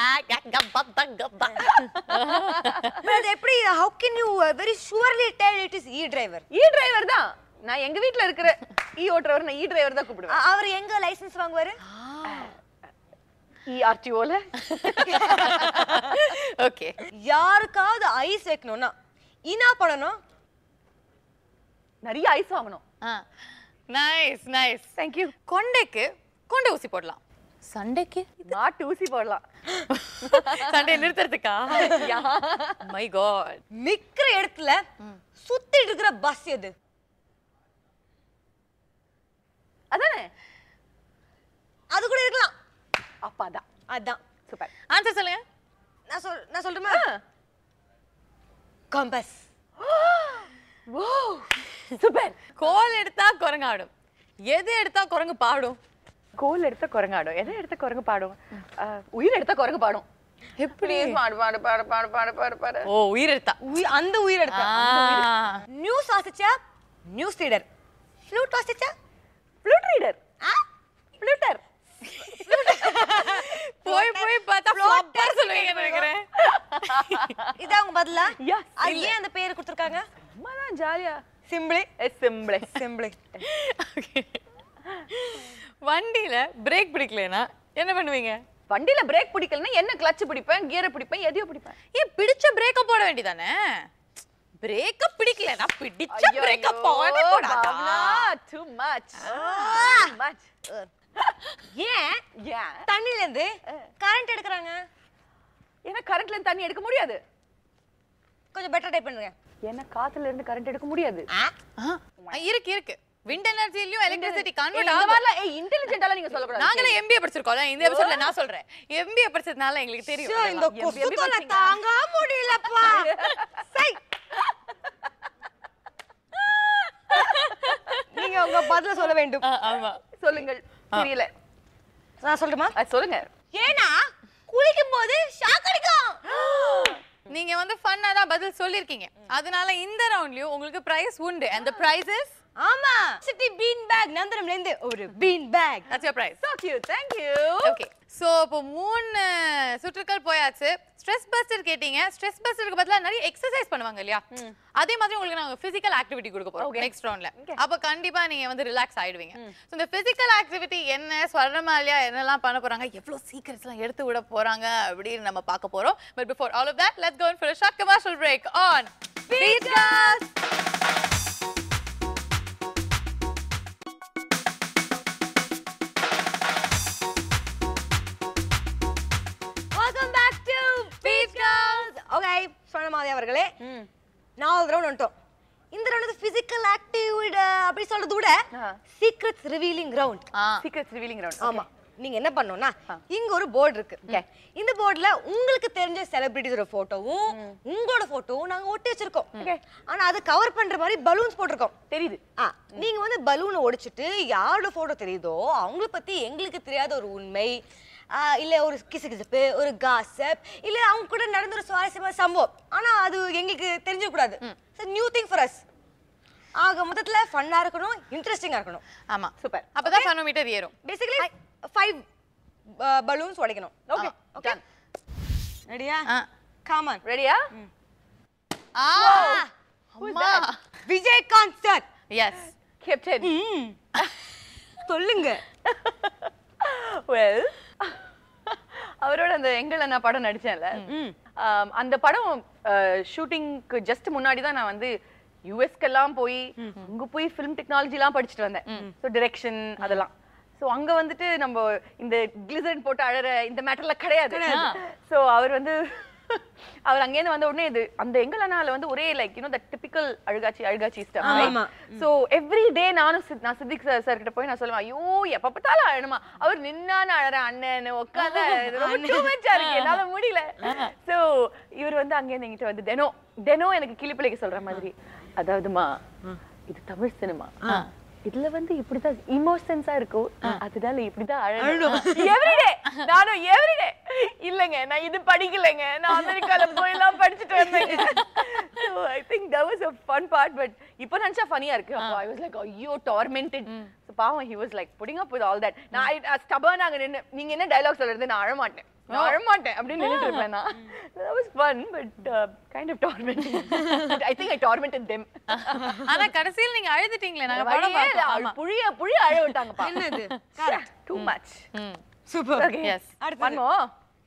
But அது எப்படி how can you very surely tell it is E driver இ டிரைவர் தான் நான் எங்க வீட்ல இருக்கிற இ ஓட்டுறவர் நான் இ டிரைவர் தான் கூப்பிடுவேன் அவர் எங்க லைசென்ஸ் வாங்குவாரு இ ஆர்டிஓல ஓகே யாருக்காவது ஐஸ் வைக்கணும்னா என்ன பண்ணணும் நிறைய ஐஸ் வாங்கணும் நைஸ் நைஸ் தேங்க் யூ கொண்டைக்கு கொண்டை ஊசி போடலாம் சண்டைக்கு மாட்டு ஊசி போடலாம் சண்டையை நிறுத்துறதுக்கா மை காட் நிக்கிற இடத்துல சுத்திட்டு இருக்கிற பஸ் எது அதானே அது கூட இருக்கலாம் அப்பாதான் அதான் சூப்பர் ஆன்சர் சொல்லுங்க நான் சொல் நான் சொல்லட்டுமா கம்பஸ் ஓ சூப்பர் கோல் எடுத்தா குரங்கு ஆடும் எது எடுத்தா குரங்கு பாடும் கோல் எடுத்த குரங்காடும் எதை எடுத்த குரங்கு பாடும் அஹ், உயிர் எடுத்த குரங்கு பாடும் எப்படி பாடு பாடு பாடு பாடு பாடு பாடு பாடு ஓ உயிர் எடுத்தா உயி- அந்த உயிர் எடுத்த ஆ. நியூஸ் வாசிச்சா நியூஸ் ரீடர் ஃப்ளூட் வாசிச்சா ஃப்ளூட் ரீடர் ஃப்ளூட்டர் போய் போய் பார்த்தா ஃப்ளாப்பர் சொல்லுவீங்க நினைக்கிறேன் இது அவங்க பதிலா Yes. அது ஏன் அந்த பேர் கொடுத்துருக்காங்க அம்மா தான் ஜாலியா சிம்பிளி சிம்பிளே சிம்பிளி Okay. வண்டியில பிரேக் பிடிக்கலனா என்ன பண்ணுவீங்க வண்டியில பிரேக் பிடிக்கலன்னா என்ன கிளட்ச் பிடிப்பேன் கியரை பிடிப்பேன் எதையோ பிடிப்பேன் ஏன் பிடிச்ச பிரேக்க போட வேண்டியதானே பிரேக்கப் பிடிக்கலனா பிடிச்ச பிரேக்கப் போடவே கூடாதா too much too much ஏன் ஏன் தண்ணில இருந்து கரண்ட் எடுக்கறாங்க ஏன்னா கரண்ட்ல இருந்து தண்ணி எடுக்க முடியாது கொஞ்சம் பெட்டர் டைப் பண்ணுங்க ஏன்னா காத்துல இருந்து கரண்ட் எடுக்க முடியாது ஆ, இருக்கு இருக்கு விண்ட் எனர்ஜிலயும் எலக்ட்ரிசிட்டி ஏய், கன்வெர்ட் இந்த ஆகும் மாதிரிலாம் ஏய் இன்டெலிஜென்ட்டால நீங்க சொல்லக்கூடாது நாங்களே எம்பிஏ படிச்சிருக்கோம்ல இந்த எபிசோட்ல நான் சொல்றேன் எம்பிஏ படிச்சதுனால எங்களுக்கு ஷோ, தெரியும் இந்த எப்படி கொசு தொல்லை படிச்சீங்க? தாங்க முடியலப்பா சை. நீங்க உங்க பதில சொல்ல வேண்டும் ஆ, ஆமா சொல்லுங்கள் புரியல நான் சொல்லட்டுமா அது சொல்லுங்க ஏன்னா குளிக்கும் போது ஷாக் அடிக்கும் நீங்க வந்து ஃபன்னா தான் பதில் சொல்லிருக்கீங்க அதனால இந்த ரவுண்ட்லயும் உங்களுக்கு பிரைஸ் உண்டு அந்த பிரைசஸ் ஆமா சிட்டி பீன் பேக் நந்தனம்ல இருந்து ஒரு bean bag that's your prize so cute thank you okay so இப்போ மூணு சுற்றுக்கள் போயாச்சு ஸ்ட்ரெஸ் பஸ்டர் கேட்டீங்க ஸ்ட்ரெஸ் பஸ்டருக்கு பதிலா நிறைய எக்ஸசைஸ் பண்ணுவாங்க இல்லையா அதே மாதிரி உங்களுக்கு நாங்க பிசிக்கல் ஆக்டிவிட்டி கொடுக்க போறோம் Okay. நெக்ஸ்ட் ரவுண்ட்ல Okay. அப்ப கண்டிப்பா நீங்க வந்து ரிலாக்ஸ் ஆயிடுவீங்க சோ இந்த பிசிக்கல் ஆக்டிவிட்டி என்ன ஸ்வர்ணமாலியா என்னெல்லாம் பண்ண போறாங்க எவ்வளவு சீக்கிரட்ஸ் எல்லாம் எடுத்து விட போறாங்க அப்படின்னு நம்ம பார்க்க போறோம் but before all of that let's go for a short commercial break on Beatcast welcome back to Beatcast okay சொன்னமாதி அவர்களே நாலு ரவுண்ட் வந்துட்டோம் இந்த ரவுண்ட் பிசிக்கல் ஆக்டிவிட் அப்படி சொல்றத விட ஆ. சீக்ரெட்ஸ் ரிவீலிங் ரவுண்ட் ஆ சீக்கிரட்ஸ் ரிவீலிங் ரவுண்ட் ஆமா நீங்க என்ன பண்ணணும்னா இங்க ஒரு போர்டு இருக்கு இந்த போர்டுல உங்களுக்கு தெரிஞ்ச செலிபிரிட்டிஸோட போட்டோவும் உங்களோட போட்டோவும் நாங்க ஒட்டி வச்சிருக்கோம் ஆனா அது கவர் பண்ற மாதிரி பலூன்ஸ் போட்டிருக்கோம் தெரியுது ஆ, நீங்க வந்து பலூனை ஒடிச்சிட்டு யாரோட போட்டோ தெரியுதோ அவங்கள பத்தி எங்களுக்கு தெரியாத ஒரு உண்மை ஆ, இல்ல ஒரு கிசுகிசுப்பு ஒரு காசப் இல்ல அவங்க கூட நடந்த ஒரு சுவாரஸ்யமான சம்பவம் ஆனா அது எங்களுக்கு தெரிஞ்சிட கூடாது நியூ திங் ஃபார் அஸ் ஆக மொத்தத்துல ஃபன்னா இருக்கணும் இன்ட்ரெஸ்டிங்கா இருக்கணும் ஆமா சூப்பர் அப்பதான் ஃபனோமீட்டர் ஏறும் பேசிக்கலி ஃபைவ் பலூன்ஸ் உடைக்கணும் ஓகே ஓகே டன் ரெடியா ஆ. காமன் ரெடியா ஆ அம்மா விஜயகாந்த் சார் எஸ் கேப்டன் சொல்லுங்க வெல் அவரோட அந்த எங்கள் அண்ணா படம் நடிச்சேன்ல ம். ஆம், அந்த படம் ஷூட்டிங்க்கு ஜஸ்ட் முன்னாடி தான் நான் வந்து யூஎஸ்க்கெல்லாம் போய் அங்க போய் ஃபிலிம் டெக்னாலஜிலாம் படிச்சுட்டு வந்தேன் ஸோ டிரெக்ஷன் அதெல்லாம் ஸோ அங்க வந்துட்டு நம்ம இந்த கிளிசரின் போட்டு அழற இந்த மேட்டர்ல கிடையாது ஸோ அவர் வந்து அவர் அங்கேருந்து வந்த உடனே இது அந்த எங்கள் அண்ணால வந்து ஒரே லைக் யூனோ த டிபிக்கல் அழுகாச்சி அழுகாச்சி ஆமா. ஸ்டம் ஸோ எவ்ரி டே நானும் சித்- நான் சித்திக் சார் சார் கிட்ட போய் நான் சொல்லுவேன் ஐயோ எப்ப பார்த்தாலும் அழணுமா அவர் நின்னான்னு அழற அண்ணன் உட்காந்து ரொம்ப too much ஆ இருக்கு என்னால முடியல ஸோ இவர் வந்து அங்கேருந்து என்கிட்ட வந்து தினம் தினம் எனக்கு கிளிப்பிள்ளைக்கு சொல்ற மாதிரி அதாவதுமா இது தமிழ் சினிமா இதுல வந்து இப்படிதான் இமோஷன்ஸா இருக்கும் அதனால இப்படிதான் அழணும் எவ்ரிடே நானும் எவ்ரிடே இல்லங்க நான் இது படிக்கலைங்க நான் அமெரிக்கால போய் எல்லாம் படிச்சுட்டு வந்தேங்க so i think that was a fun part but இப்போ நினைச்சா ஃபனியா இருக்கு அப்போ i was like ஐயோ tormented so பாவம் he was like putting up with all that நான் ஸ்டபர்ன் அங்க நின்னு நீங்க என்ன டயலாக் சொல்றது நான் அழ மாட்டேன் நான் அழ மாட்டேன் அப்படின்னு நின்னுட்டு இருப்பேன் நான் that was fun but uh, kind of tormenting but i think i tormented them ஆனா கடைசியில் நீங்க அழுதுட்டீங்களே நாங்க படம் வழியே இல்ல, பார்த்தோம் அவள் ஆமா புழிய புழிய அழ விட்டாங்கப்பா என்னது டூ மச் ம் super okay Yes. one more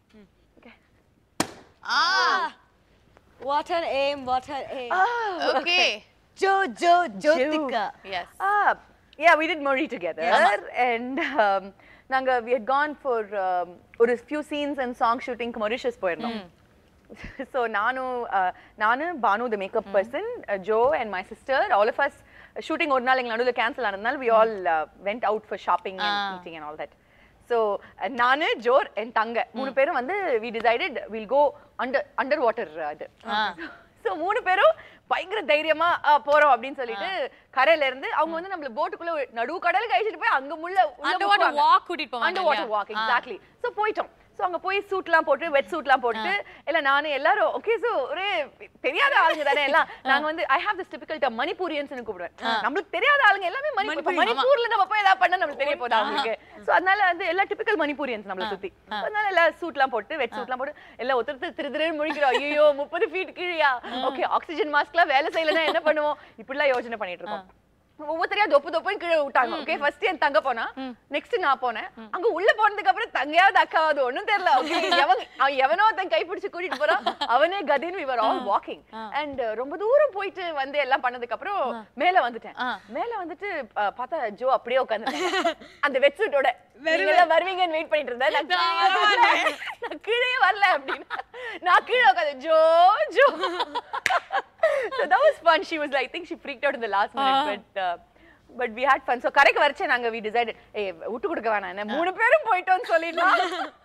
ஆ What an aim, what an aim. Okay Jo Jo Jyotika. Yes Ah, yeah, we did Murray together, and um, நாங்க we had gone for um, ஒரு few scenes and song shooting Mauritius போயிருந்தோம். so நானும் uh, நானு Banu the makeup person, uh, Joe and my sister, all of us shooting ஒரு நாள் எங்க நடுவுல கேன்சல் ஆனதுனால we all uh, went out for shopping and Ah. eating and all that. So uh, நானு ஜோர் என் தங்க மூணு பேரும் வந்து we decided we'll go under under water uh, இது சோ மூணு பேரும் பயங்கர தைரியமா ஆ, போறோம் அப்படின்னு சொல்லிட்டு கரையில இருந்து அவங்க வந்து நம்மள போட்டுக்குள்ள ஒரு நடு கடலுக்கு அழிச்சிட்டு போய் அங்க முள்ள Underwater walk கூட்டிட்டு போவாங்க அண்டர் வாட்டர் இல்லையா? வாக் எக்ஸாக்ட்லி சோ போயிட்டோம் சோ அங்க போய் சூட்லாம் போட்டு வெட் சூட்லாம் போட்டு இல்ல நானு எல்லாரும் ஓகே சோ ஒரே தெரியாத ஆளுங்க தானே எல்லாம் நாங்க வந்து I have this typical term Manipurians கூப்பிடுவேன் நம்மளுக்கு தெரியாத ஆளுங்க எல்லாமே மணிப்பூர் மணிப்பூர்ல நம்ம போய் ஏதாவது பண்ணா நம்மளுக்கு தெரிய போதா அவங்களுக்கு சோ அதனால வந்து எல்லா டிபிக்கல் மணிப்பூரியன்ஸ் நம்மள சுத்தி So, அதனால எல்லாம் சூட்லாம் போட்டு வெட் சூட்லாம் போட்டு எல்லாம் ஒருத்தர் திரு திருன்னு முழிக்கிறோம் ஐயோ முப்பது ஃபீட் கீழியா ஓகே ஆக்சிஜன் மாஸ்க்லாம் வேலை செய்யலன்னா என்ன பண்ணுவோம் இப்படிலாம் யோசனை பண்ணிட்டு இருக்கோம் ஒவ்வொருத்தரையா தொப்பு தொப்புன்னு கீழே விட்டாங்க ஓகே ஃபர்ஸ்ட் என் தங்க போனா நெக்ஸ்ட் நான் போனேன் அங்க உள்ள போனதுக்கு அப்புறம் தங்கையாவது அக்காவது ஒண்ணும் தெரியல ஓகே எவன் அவன் எவனோ ஒருத்தன் கைப்பிடிச்சு கூட்டிட்டு போறான் அவனே கதின் we were all walking and ரொம்ப தூரம் போயிட்டு வந்து எல்லாம் பண்ணதுக்கு அப்புறம் மேல வந்துட்டேன் ஆ. மேல வந்துட்டு அஹ், பார்த்தா ஜோ அப்படியே உட்காந்து அந்த வெட்சூட்டோட நீங்கெல்லாம் வருவீங்கன்னு வெயிட் பண்ணிட்டு இருந்தேன் நான் கீழே வரல. நான் கீழே வரல அப்படின்னு நான் கீழே உட்காந்து Jo Jo so that was fun she was like i think she freaked out in the last minute but uh, but we had fun so கரைக்கு வரைச்சே நாங்க we decided ஏய் விட்டு கொடுக்க வேணாம் என்ன மூணு பேரும் போயிட்டோம்னு சொல்லிடலாம்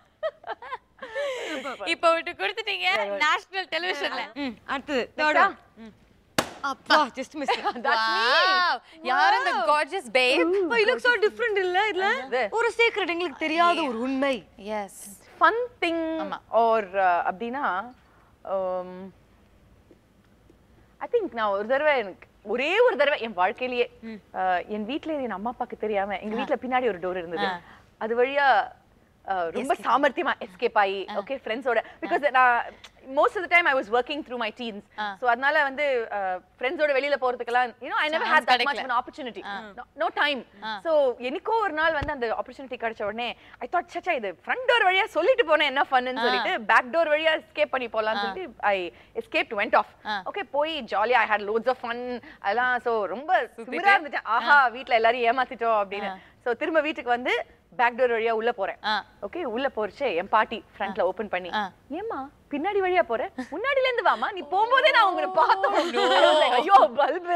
இப்போ விட்டு கொடுத்துட்டீங்க நேஷனல் டெலிவிஷன்ல ம், அடுத்தது தேர்ட் ஒன் அப்பா ஜஸ்ட் மிஸ் Wow. யார் அந்த gorgeous babe I look so different இல்ல இதுல ஒரு சீக்ரெட் எங்களுக்கு தெரியாத ஒரு உண்மை எஸ் ஃபன் திங் ஆமா. ஆர் அப்படின்னா ஐ திங்க் நான் ஒரு தடவை எனக்கு ஒரே ஒரு தடவை என் வாழ்க்கையிலேயே அஹ், என் வீட்ல என் அம்மா அப்பாக்கு தெரியாம எங்க வீட்ல பின்னாடி ஒரு டோர் இருந்தது அது வழியா அஹ், ரொம்ப சாமர்த்தியமா எஸ்கேப் ஆகி ஓகே ஃப்ரெண்ட்ஸோட பிகாஸ் நான் most of the time I was working through my teens so அதனால வந்து ஃப்ரெண்ட்ஸோட வெளியில போறதுக்கெல்லாம் you know I never had that much opportunity no time so எனக்கோ ஒரு நாள் வந்து அந்த ஆப்பர்ச்சுனிட்டி கிடைச்ச உடனே ஐ தாட் சச்சா இது ஃப்ரண்ட் டோர் வழியா சொல்லிட்டு போனேன் என்ன ஃபன்னு சொல்லிட்டு பேக் டோர் வழியா எஸ்கேப் பண்ணி போலாம்னு சொல்லிட்டு I escape went off okay போய் ஜாலியா I had lots of fun அதெல்லாம் ஸோ ரொம்ப திமிரா இருந்துச்சு ஆஹா வீட்ல எல்லாரும் ஏமாத்திட்டோம் அப்படின்னு ஸோ திரும்ப வீட்டுக்கு வந்து பேக் டோர் வழியா உள்ள போறேன் ஆ. ஓகே உள்ள போறச்சே என் பாட்டி ஃப்ரண்ட்ல ஓபன் பண்ணி ஏமா பின்னாடி வழியா போற முன்னாடில இருந்து வாமா நீ போகும்போதே நான் உங்களை பார்த்தோம் ஐயோ bulb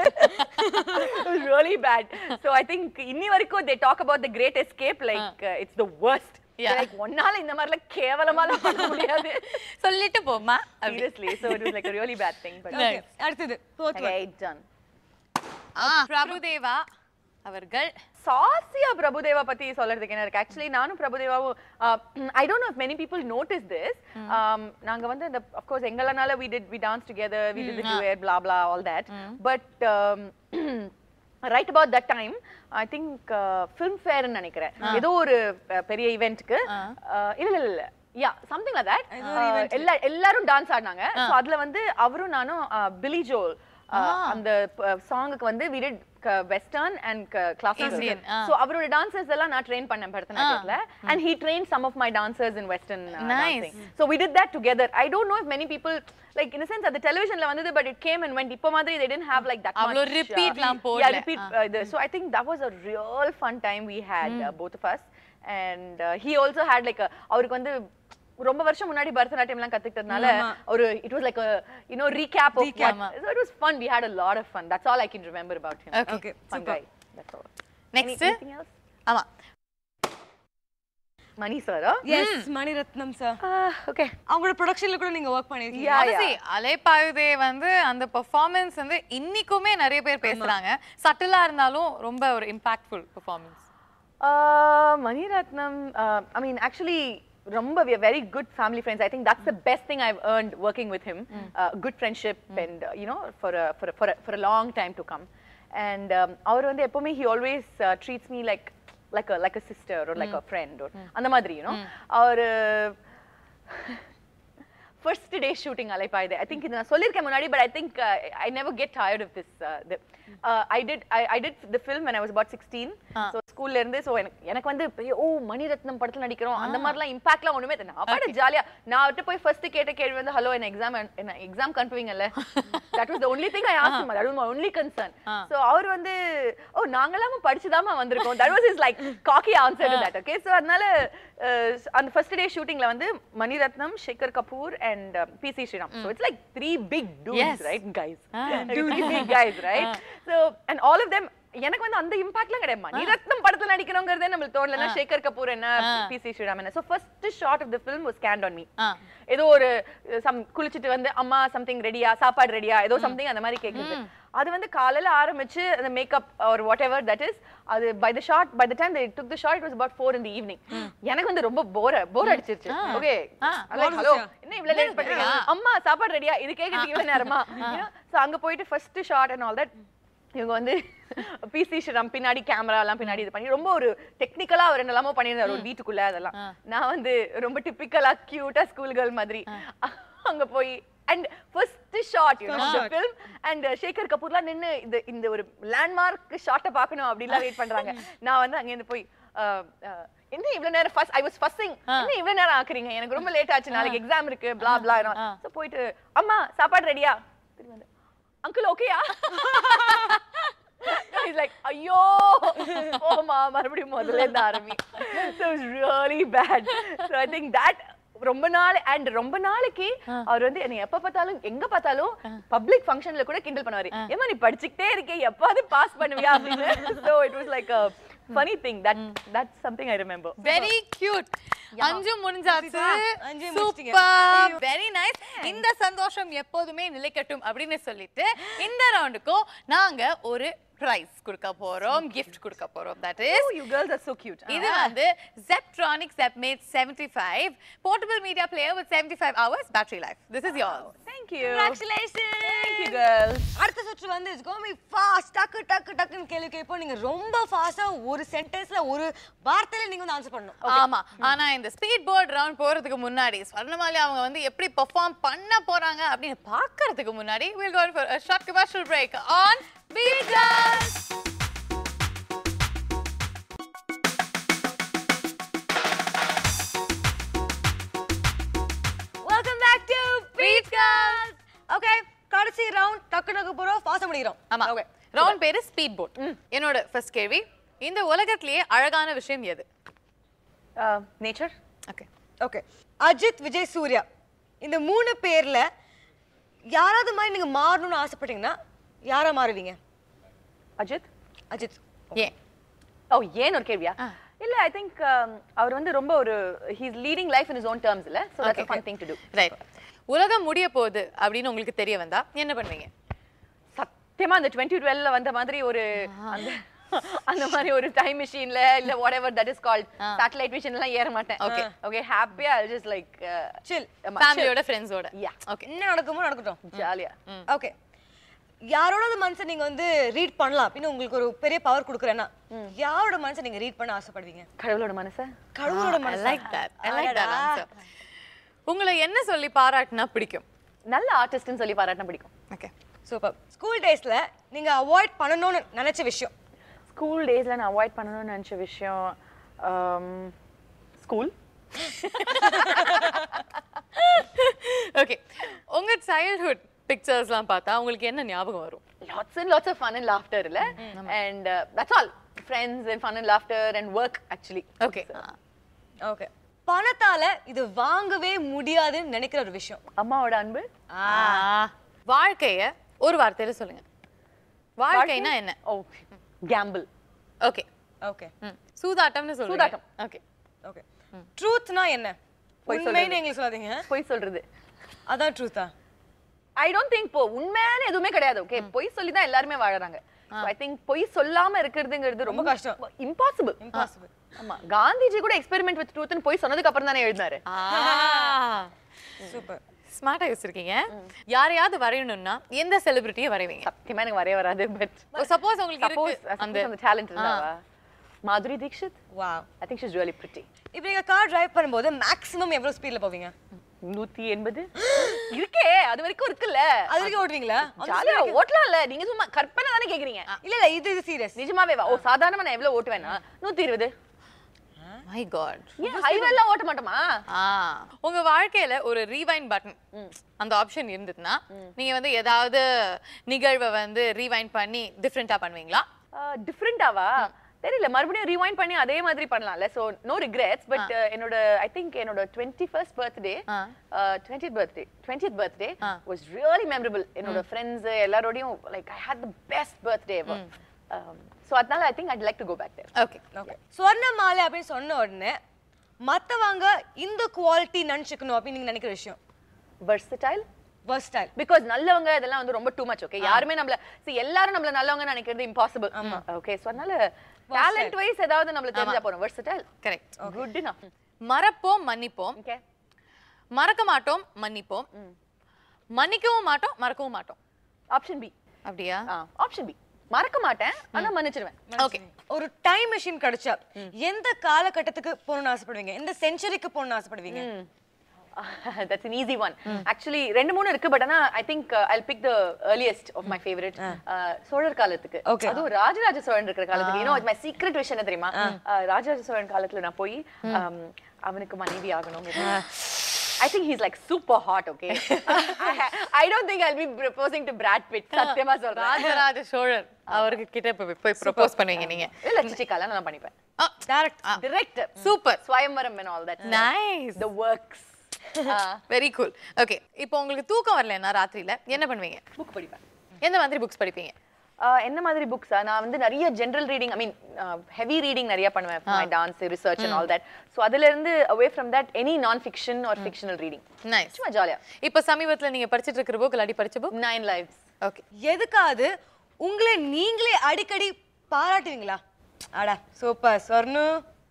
really bad so I think இன்னி வரைக்கும் they talk about the great escape like it's the worst Yeah. Like ஒன்னால இந்த மாதிரிலாம் கேவலமாலாம் பண்ண முடியாது சொல்லிட்டு போமா seriously so it was like a really bad thing but Okay, அடுத்தது fourth one okay done ஆ பிரபுதேவா அவர்கள் சாசியா பிரபுதேவா பத்தி சொல்றதுக்கு என்ன இருக்கு ஆக்சுவலி நானும் பிரபுதேவாவும் I don't know if many people notice this um, நாங்க வந்து இந்த of course எங்களனால we did we danced together we did the duet blah blah all that but um, right about that time I think film ஃபேர்னு நினைக்கிறேன் ஏதோ ஒரு அஹ், பெரிய ஈவெண்ட்க்கு இல்ல இல்ல இல்ல யா சம்திங் லைக் தட் எல்லா எல்லாரும் டான்ஸ் ஆடினாங்க சோ அதுல வந்து அவரும் நானும் பிலி ஜோல் அந்த சாங்குக்கு வந்து we did western and classical Indian, ஆ. சோ அவரோட டான்சர்ஸ் எல்லாம் நான் ட்ரெயின் பண்ணேன் பரதநாட்டியத்துல and he trained some of my dancers in western uh, Nice. dancing so we did that together i don't know if many people like in a sense at the televisionல வந்தது but it came and went இப்போ மாதிரி they didn't have like that அவ்வளோ much repeat லாம் yeah போடல. repeat uh, the, so i think that was a real fun time we had uh, both of us and uh, he also had like a அவருக்கு வந்து ரொம்ப வருஷம் முன்னாடி பரதநாட்டியம் எல்லாம் கத்துக்கிட்டதுனால ஒரு it was like you know recap of Recap. what so it was fun we had a lot of fun that's all i can remember about him Okay. Okay, fun super. guy that's all next anything else ஆமா Mani sir yes Maniratnam sir okay அவங்களோட ப்ரொடக்ஷன்ல கூட நீங்க ஒர்க் பண்ணிருக்கீங்க Yeah, அது see, அலைப்பாயுதே வந்து அந்த பெர்ஃபார்மன்ஸ் வந்து இன்னிக்குமே நிறைய பேர் பேசுறாங்க சட்டிலா இருந்தாலும் ரொம்ப ஒரு impactful performance Uh, Maniratnam, uh, I mean, actually, Rumba, we are very good family friends. I think that's the best thing I've earned working with him. Uh, good friendship and, uh, you know, for a, for, a, for, a, for a long time to come. And um, அவர் வந்து எப்பவுமே he always uh, treats me like like a like a sister or like a friend or அந்த மாதிரி you know அவர் first day shooting Alaipayuthey I think இது நான் சொல்லியிருக்கேன் முன்னாடி but I think I never get tired of this I did I did the film when I was about 16 so ஸ்கூல்ல இருந்து ஸோ எனக்கு எனக்கு வந்து பெரிய ஓ மணிரத்னம் படத்துல நடிக்கிறோம் அந்த மாதிரிலாம் இம்பாக்ட்லாம் ஒண்ணுமே தெரியல நான் பாட்டு ஜாலியா நான் அவர்கிட்ட போய் ஃபர்ஸ்ட் கேட்ட கேள்வி வந்து ஹலோ என்ன எக்ஸாம் என்ன எக்ஸாம் அனுப்புவீங்கல்ல that was the only thing I ask that was my only concern so அவர் வந்து ஓ நாங்களாம் படிச்சுதாம்மா வந்திருக்கோம் that was is like cocky answer to that okay so அதனால uh, அந்த ஃபர்ஸ்ட் டே ஷூட்டிங்ல வந்து Maniratnam Shekhar Kapur and P C Sreeram so it's like three big Yes. Dudes right guys three big guys right so and all of them எனக்கு வந்து அந்த இம்பாக்ட்லாம் கிடையாது மணிரத்னம் படத்துல நடிக்கணுங்கிறதே நம்மளுக்கு தோணலன்னா ஷேகர் கபூர் என்ன பி சி ஸ்ரீராம் என்ன so first shot of the film was canned on me ஆ. ஏதோ ஒரு சம் குளிச்சிட்டு வந்து அம்மா சம்திங் ரெடியா சாப்பாடு ரெடியா ஏதோ சம்திங் அந்த மாதிரி கேக்குது அது வந்து காலையில ஆரம்பிச்சு அந்த மேக்கப் ஒரு வாட் எவர் தட் இஸ் அது by the shot by the time they took the shot it was about 4 in the evening எனக்கு வந்து ரொம்ப போர் போர் அடிச்சிருச்சு ஓகே ஹலோ என்ன இவ்வளவு லேட் பண்றீங்க அம்மா சாப்பாடு ரெடியா இது கேக்குறதுக்கு இவ்வளவு நேரமா சோ அங்க போயிட்டு first shot and all that இவங்க வந்து பிசி ஸ்ரீராம் பின்னாடி கேமரா எல்லாம் பின்னாடி இது பண்ணி ரொம்ப ஒரு டெக்னிக்கலா அவர் என்னெல்லாமோ பண்ணியிருந்தாரு ஒரு வீட்டுக்குள்ள அதெல்லாம் நான் வந்து ரொம்ப டிப்பிக்கலா கியூட்டா ஸ்கூல் கேர்ள் மாதிரி அங்க போய் and first shot you know First the shot. Film and Shekhar கபூர்லாம் நின்னு இந்த இந்த ஒரு லேண்ட்மார்க் ஷாட்டை பார்க்கணும் அப்படிலாம் வெயிட் பண்றாங்க நான் வந்து அங்க இருந்து போய் அஹ், அஹ், என்ன இவ்வளவு நேரம் ஃபர்ஸ்ட் ஐ வாஸ் ஃபர்ஸ்டிங் என்ன இவ்வளவு நேரம் ஆக்குறீங்க எனக்கு ரொம்ப லேட் ஆச்சு நாளைக்கு எக்ஸாம் இருக்கு blah blah சோ போயிட்டு அம்மா சாப்பாடு ரெடியா திரும்பி வந்து அங்கிள் ஓகேயா இஸ் லைக் ஐயோ போமா மறுபடியும் முதல்ல இருந்து ஆரம்பி so it's really bad so i think that ரொம்ப நாள் அண்ட் ரொம்ப நாளைக்கு அவர் வந்து என்னை எப்ப பார்த்தாலும் எங்க பார்த்தாலும் பப்ளிக் ஃபங்க்ஷன்ல கூட கிண்டல் பண்ணுவாரு ஏமா நீ படிச்சுக்கிட்டே இருக்கே எப்பாவது பாஸ் பண்ணுவியா அப்படின்னு so it was like a funny thing that that's something i remember very cute அஞ்சு முடிஞ்சாச்சு அஞ்சு முடிச்சிட்டீங்க. சூப்பர் வெரி நைஸ் இந்த சந்தோஷம் எப்போதுமே நிலைக்கட்டும் அப்படின்னு சொல்லிட்டு இந்த ரவுண்டுக்கும் நாங்க ஒரு பிரைஸ் கொடுக்க போறோம் gift கொடுக்க போறோம் that is oh you girls are so cute இது வந்து Zeptronic Zepmate 75 portable media player with 75 hours battery life. This is yours. thank you Congratulations. thank you girls அடுத்த சுற்று வந்து இட்ஸ் கோமி ஃபாஸ்ட் டக்கு டக்கு டக்குன்னு கேள்வி கேட்போம் நீங்க ரொம்ப ஃபாஸ்டா ஒரு சென்டென்ஸ்ல ஒரு வார்த்தையில நீங்க வந்து ஆன்சர் பண்ணணும் ஆமா ஆனா இந்த ஸ்பீட் போர்ட் ரவுண்ட் போறதுக்கு முன்னாடி ஸ்வர்ணமாலி அவங்க வந்து எப்படி பெர்ஃபார்ம் பண்ண போறாங்க அப்படின்னு பார்க்கிறதுக்கு முன்னாடி we'll go for a short commercial break on Beat Dance. Welcome back to Beat Girls okay கடைசி ரவுண்ட் டக்கு டக்கு போறோம் ஃபாஸ்டா முடிக்கிறோம் ஆமா Okay. ரவுண்ட் பேரு ஸ்பீட் போட் என்னோட ஃபர்ஸ்ட் கேள்வி இந்த உலகத்திலேயே அழகான விஷயம் எது uh, nature ஓகே ஓகே அஜித் விஜய் சூர்யா இந்த மூணு பேர்ல யாராவது மாதிரி நீங்க மாறணும்னு ஆசைப்பட்டீங்கன்னா யாரா மாறுவீங்க அஜித் அஜித் ஏன் ஓ ஏன் ஒரு கேள்வியா இல்ல ஐ திங்க் அவர் வந்து ரொம்ப ஒரு he's leading life in his own terms இல்ல so that's a fun thing to do right உலகம் முடிய போகுது அப்படின்னு உங்களுக்கு தெரிய வந்தா என்ன பண்ணுவீங்க சத்தியமா அந்த 2012 ல வந்த மாதிரி ஒரு அந்த அந்த மாதிரி ஒரு டைம் மிஷின்ல இல்ல whatever that is called satellite machine எல்லாம் ஏற மாட்டேன் ஓகே ஓகே ஹாப்பியா ஐ ஜஸ்ட் லைக் சில் ஃபேமிலியோட ஃப்ரெண்ட்ஸோட Yeah. ஓகே என்ன நடக்குமோ நடக்கட்டும் ஜாலியா ஓகே யாரோட மனசை நீங்க வந்து ரீட் பண்ணலாம் அப்படின்னு உங்களுக்கு ஒரு பெரிய பவர் கொடுக்குறேன்னா யாரோட மனசை நீங்க ரீட் பண்ண ஆசைப்படுவீங்க கடவுளோட மனச கடவுளோட ஐ மனசு like that I like that அடடா. ஆன்சர் உங்களை என்ன சொல்லி பாராட்டினா பிடிக்கும் நல்ல ஆர்டிஸ்ட்னு சொல்லி பாராட்டினா பிடிக்கும் ஓகே சூப்பர் ஸ்கூல் டேஸ்ல நீங்க அவாய்ட் பண்ணணும்னு நினைச்ச விஷயம் ஸ்கூல் டேஸ்ல நான் அவாய்ட் பண்ணணும்னு நினைச்ச விஷயம் ஸ்கூல் ஓகே உங்க சைல்ட்ஹுட் பிக்சர்ஸ்லாம் பார்த்தா உங்களுக்கு என்ன ஞாபகம் வரும் lots and lots of fun and laughter இல்ல and uh, that's all friends and fun and laughter and work actually okay okay பணத்தால இது வாங்கவே முடியாதுன்னு நினைக்கிற ஒரு விஷயம் அம்மாவோட அன்பு வாழ்க்கைய ஒரு வார்த்தையில சொல்லுங்க வாழ்க்கைனா என்ன ஓ கேம்பிள் ஓகே ஓகே சூதாட்டம்னு சொல்லுங்க சூதாட்டம். ஓகே ஓகே ட்ரூத்னா என்ன பொய் உண்மைன்னு எங்களுக்கு சொல்லாதீங்க பொய் சொல்றது அதான் ட்ரூத்தா ஐ டோன்ட் திங்க் இப்போ உண்மையான எதுவுமே கிடையாது ஓகே பொய் சொல்லி தான் எல்லாருமே வாழறாங்க ஐ திங்க் பொய் சொல்லாம இருக்கிறதுங்கிறது ரொம்ப கஷ்டம். இம்பாசிபிள் இம்பாசிபிள் ஆமா காந்திஜி கூட எக்ஸ்பெரிமெண்ட் வித் ட்ரூத்னு பொய் சொன்னதுக்கு அப்புறம் தானே எழுதினாரு சூப்பர் ஸ்மார்ட்டா யோசிச்சிருக்கீங்க யாரையாவது வரையணும்னா எந்த செலிபிரிட்டியை வரைவீங்க சத்தியமா எனக்கு வரைய வராது பட் சப்போஸ் உங்களுக்கு சப்போஸ் இருக்கு அந்த அந்த அந்த டேலண்ட் இருந்தாவா Madhuri Dixit wow I think she's really pretty இப்போ நீங்க கார் டிரைவ் பண்ணும்போது மேக்ஸிமம் எவ்வளவு ஸ்பீட்ல போவீங்க நூத்தி எண்பது இருக்கே அது வரைக்கும் இருக்குல்ல அது வரைக்கும் ஓட்டுவீங்களா ஜாலியா ஓட்டலாம்ல நீங்க சும்மா கற்பனை தானே கேக்குறீங்க இல்ல இல்ல இது இது சீரியஸ் நிஜமாவே வா ஓ சாதாரணமா நான் எவ்வளவு ஓட்டுவேன்னா நூத்தி இருபது மை காட் ஏன் ஹைவே எல்லாம் ஓட்ட மாட்டோமா ஆ உங்க வாழ்க்கையில ஒரு ரீவைண்ட் பட்டன் அந்த ஆப்ஷன் இருந்ததுன்னா நீங்க வந்து ஏதாவது நிகழ்வை வந்து ரீவைண்ட் பண்ணி டிஃப்ரெண்டா பண்ணுவீங்களா டிஃப்ரெண்டாவா தெரியல மறுபடியும் ரீவைண்ட் பண்ணி அதே மாதிரி பண்ணலாம்ல சோ நோ ரிக்ரெட்ஸ் பட் என்னோட ஐ திங்க் என்னோட டுவெண்ட்டி ஃபர்ஸ்ட் பர்த்டே ஆ. டுவெண்ட்டி பர்த்டே டுவெண்ட்டி பர்த்டே ஆ. வாஸ் ரியலி மெமரபிள் என்னோட ஃப்ரெண்ட்ஸ் எல்லாரோடையும் like I had the best birthday so அதனால I think I'd like to go back there okay okay ஸ்வர்ண மாலை அப்படின்னு சொன்ன உடனே மத்தவங்க இந்த குவாலிட்டி நினைச்சுக்கணும் அப்படின்னு நீங்க நினைக்கிற விஷயம் வெர்சடைல் வெர்ஸ்டைல் பிகாஸ் நல்லவங்க இதெல்லாம் வந்து ரொம்ப டூ மச் ஓகே யாருமே நம்மள see எல்லாரும் நம்மள நல்லவங்க நினைக்கிறது இம்பாசிபிள் ஓகே சோ அதனால டேலண்ட் வைஸ் ஏதாவது நம்மள தெரிஞ்சா போறோம் வெர்சடைல் கரெக்ட் குட் enough மறப்போம் மன்னிப்போம் ஓகே மறக்க மாட்டோம் மன்னிப்போம் மன்னிக்கவும் மாட்டோம் மறக்கவும் மாட்டோம் ஆப்ஷன் பி அப்படியா ஆப்ஷன் பி மறக்க மாட்டேன் ஆனா மன்னிச்சிடுவேன் ஓகே ஒரு டைம் மிஷின் கிடைச்சா எந்த காலகட்டத்துக்கு போகணும்னு ஆசைப்படுவீங்க எந்த செஞ்சுரிக்கு போகணும்னு ஆசைப்படுவீங்க that's an easy one actually ரெண்டு மூணு இருக்கு பட் ஆனா I think I pick the earliest of my favorite uh, சோழர் காலத்துக்கு Okay. அதுவும் ராஜராஜ சோழன் இருக்கிற காலத்துக்கு யூனோ மை சீக்ரெட் விஷயம் என்ன தெரியுமா Uh, ராஜராஜ சோழன் காலத்துல நான் போய் um, அவனுக்கு மனைவி ஆகணும் I think he's like super hot okay I don't think I'll be proposing to Brad Pitt சத்தியமா சொல்றேன் ராஜராஜ சோழர் அவருக்கு கிட்ட போய் போய் ப்ரொபோஸ் பண்ணுவீங்க நீங்க இல்ல சிச்சிக்கால நான் பண்ணிப்பேன் டைரக்ட் direct சூப்பர் ஸ்வயம்வரம் and all that nice the works very cool okay இப்போ உங்களுக்கு தூக்கம் வரலன்னா ராத்திரியில என்ன பண்ணுவீங்க புக் படிப்பேன் எந்த மாதிரி புக்ஸ் படிப்பீங்க ஆஹ் என்ன மாதிரி புக்ஸா நான் வந்து நிறைய general reading I mean heavy reading நிறைய பண்ணுவேன் my dance research and all that so அதுல இருந்து away from that any non fiction or fictional reading nice சும்மா ஜாலியா இப்போ சமீபத்துல நீங்க படிச்சிட்டு இருக்கிற புக் இல்லாட்டி படிச்ச புக் நைன் லைவ்ஸ் ஓகே எதுக்காவது உங்களை நீங்களே அடிக்கடி பாராட்டுவீங்களா அடா சூப்பர் சொர்ணு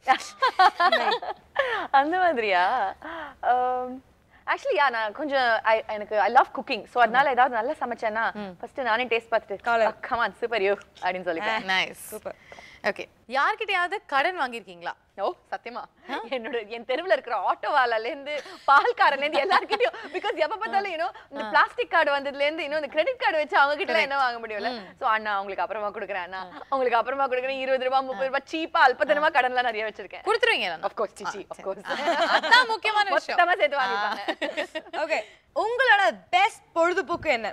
அந்த மாதிரியா ஆக்சுவலி யா நான் கொஞ்சம் I- எனக்கு ஐ லவ் குக்கிங் ஸோ அதனால ஏதாவது நல்லா சமைச்சேன்னா ஃபர்ஸ்ட் நானே டேஸ்ட் பார்த்துட்டு கமான் சூப்பர் யூ அப்படின்னு சொல்லிப்பேன் நைஸ் சூப்பர் ஓகே யார்கிட்டயாவது கடன் வாங்கியிருக்கீங்களா ஓ சத்தியமா என்னோட என் தெருவுல இருக்கிற ஆட்டோவாலால இருந்து பால்காரன்ல இருந்து எல்லார்கிட்டயும் பிகாஸ் எப்ப பார்த்தாலும் யூனோ இந்த பிளாஸ்டிக் கார்டு வந்ததுல இருந்து இன்னும் இந்த கிரெடிட் கார்டு வச்சு அவங்க கிட்ட எல்லாம் என்ன வாங்க முடியல சோ அண்ணா உங்களுக்கு அப்புறமா கொடுக்குறேன் அண்ணா உங்களுக்கு அப்புறமா கொடுக்குறேன் இருபது ரூபாய் முப்பது ரூபாய் சீப்பா அல்பத்தனமா கடன்லாம் நிறைய வச்சிருக்கேன் கொடுத்துருவீங்க ஆஃப் கோர்ஸ் சிச்சி ஆஃப் கோர்ஸ் அதான் முக்கியமான விஷயம் மொத்தமா சேர்த்து வாங்கிப்பாங்க ஓகே உங்களோட பெஸ்ட் பொழுதுபோக்கு என்ன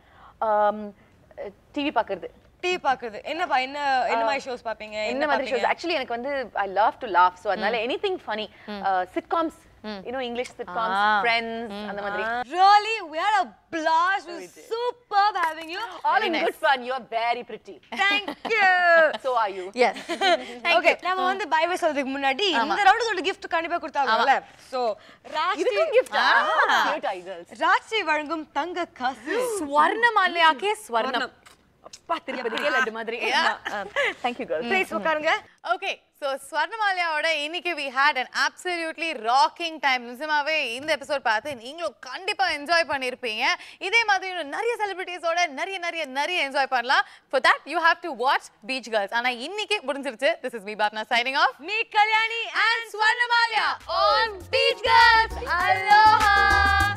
டிவி பாக்குறது டிவி பாக்குறது என்னப்பா என்ன என்ன மாதிரி ஷோஸ் பாப்பீங்க என்ன மாதிரி ஷோஸ் ஆக்சுவலி எனக்கு வந்து I love to laugh so அதனால anything funny sitcoms you know English sitcoms Ah. Friends அந்த மாதிரி Really, we had a blast. It was superb having you. all in good fun you are very pretty Thank you. so are you yes okay நம்ம வந்து பை பை சொல்றதுக்கு முன்னாடி இந்த ரவுண்டுக்கு ஒரு gift கண்டிப்பா கொடுத்தாங்கல்ல சோ ராஜ்ஸ்ரீ இதுக்கும் gift ஆ cute idols ராஜ்ஸ்ரீ வழங்கும் தங்க காசு ஸ்வர்ணமால்யாக்கே ஸ்வர்ணம் அப்பா திருப்பதிக்கே லட்டு மாதிரி thank you girls ப்ளீஸ் உட்காருங்க ஓகே ஸோ ஸ்வர்ணமாலியாவோட இன்னைக்கு we had an absolutely rocking time நிஜமாவே இந்த எபிசோட் பார்த்து நீங்களும் கண்டிப்பா என்ஜாய் பண்ணியிருப்பீங்க இதே மாதிரி இன்னும் நிறைய செலிபிரிட்டிஸோட நிறைய நிறைய நிறைய என்ஜாய் பண்ணலாம் for that you have to watch beach girls ஆனா இன்னைக்கு முடிஞ்சிருச்சு திஸ் இஸ் மீ பாப்னா signing off me Kalyani and Swarnamalia on Beach Girls. Aloha!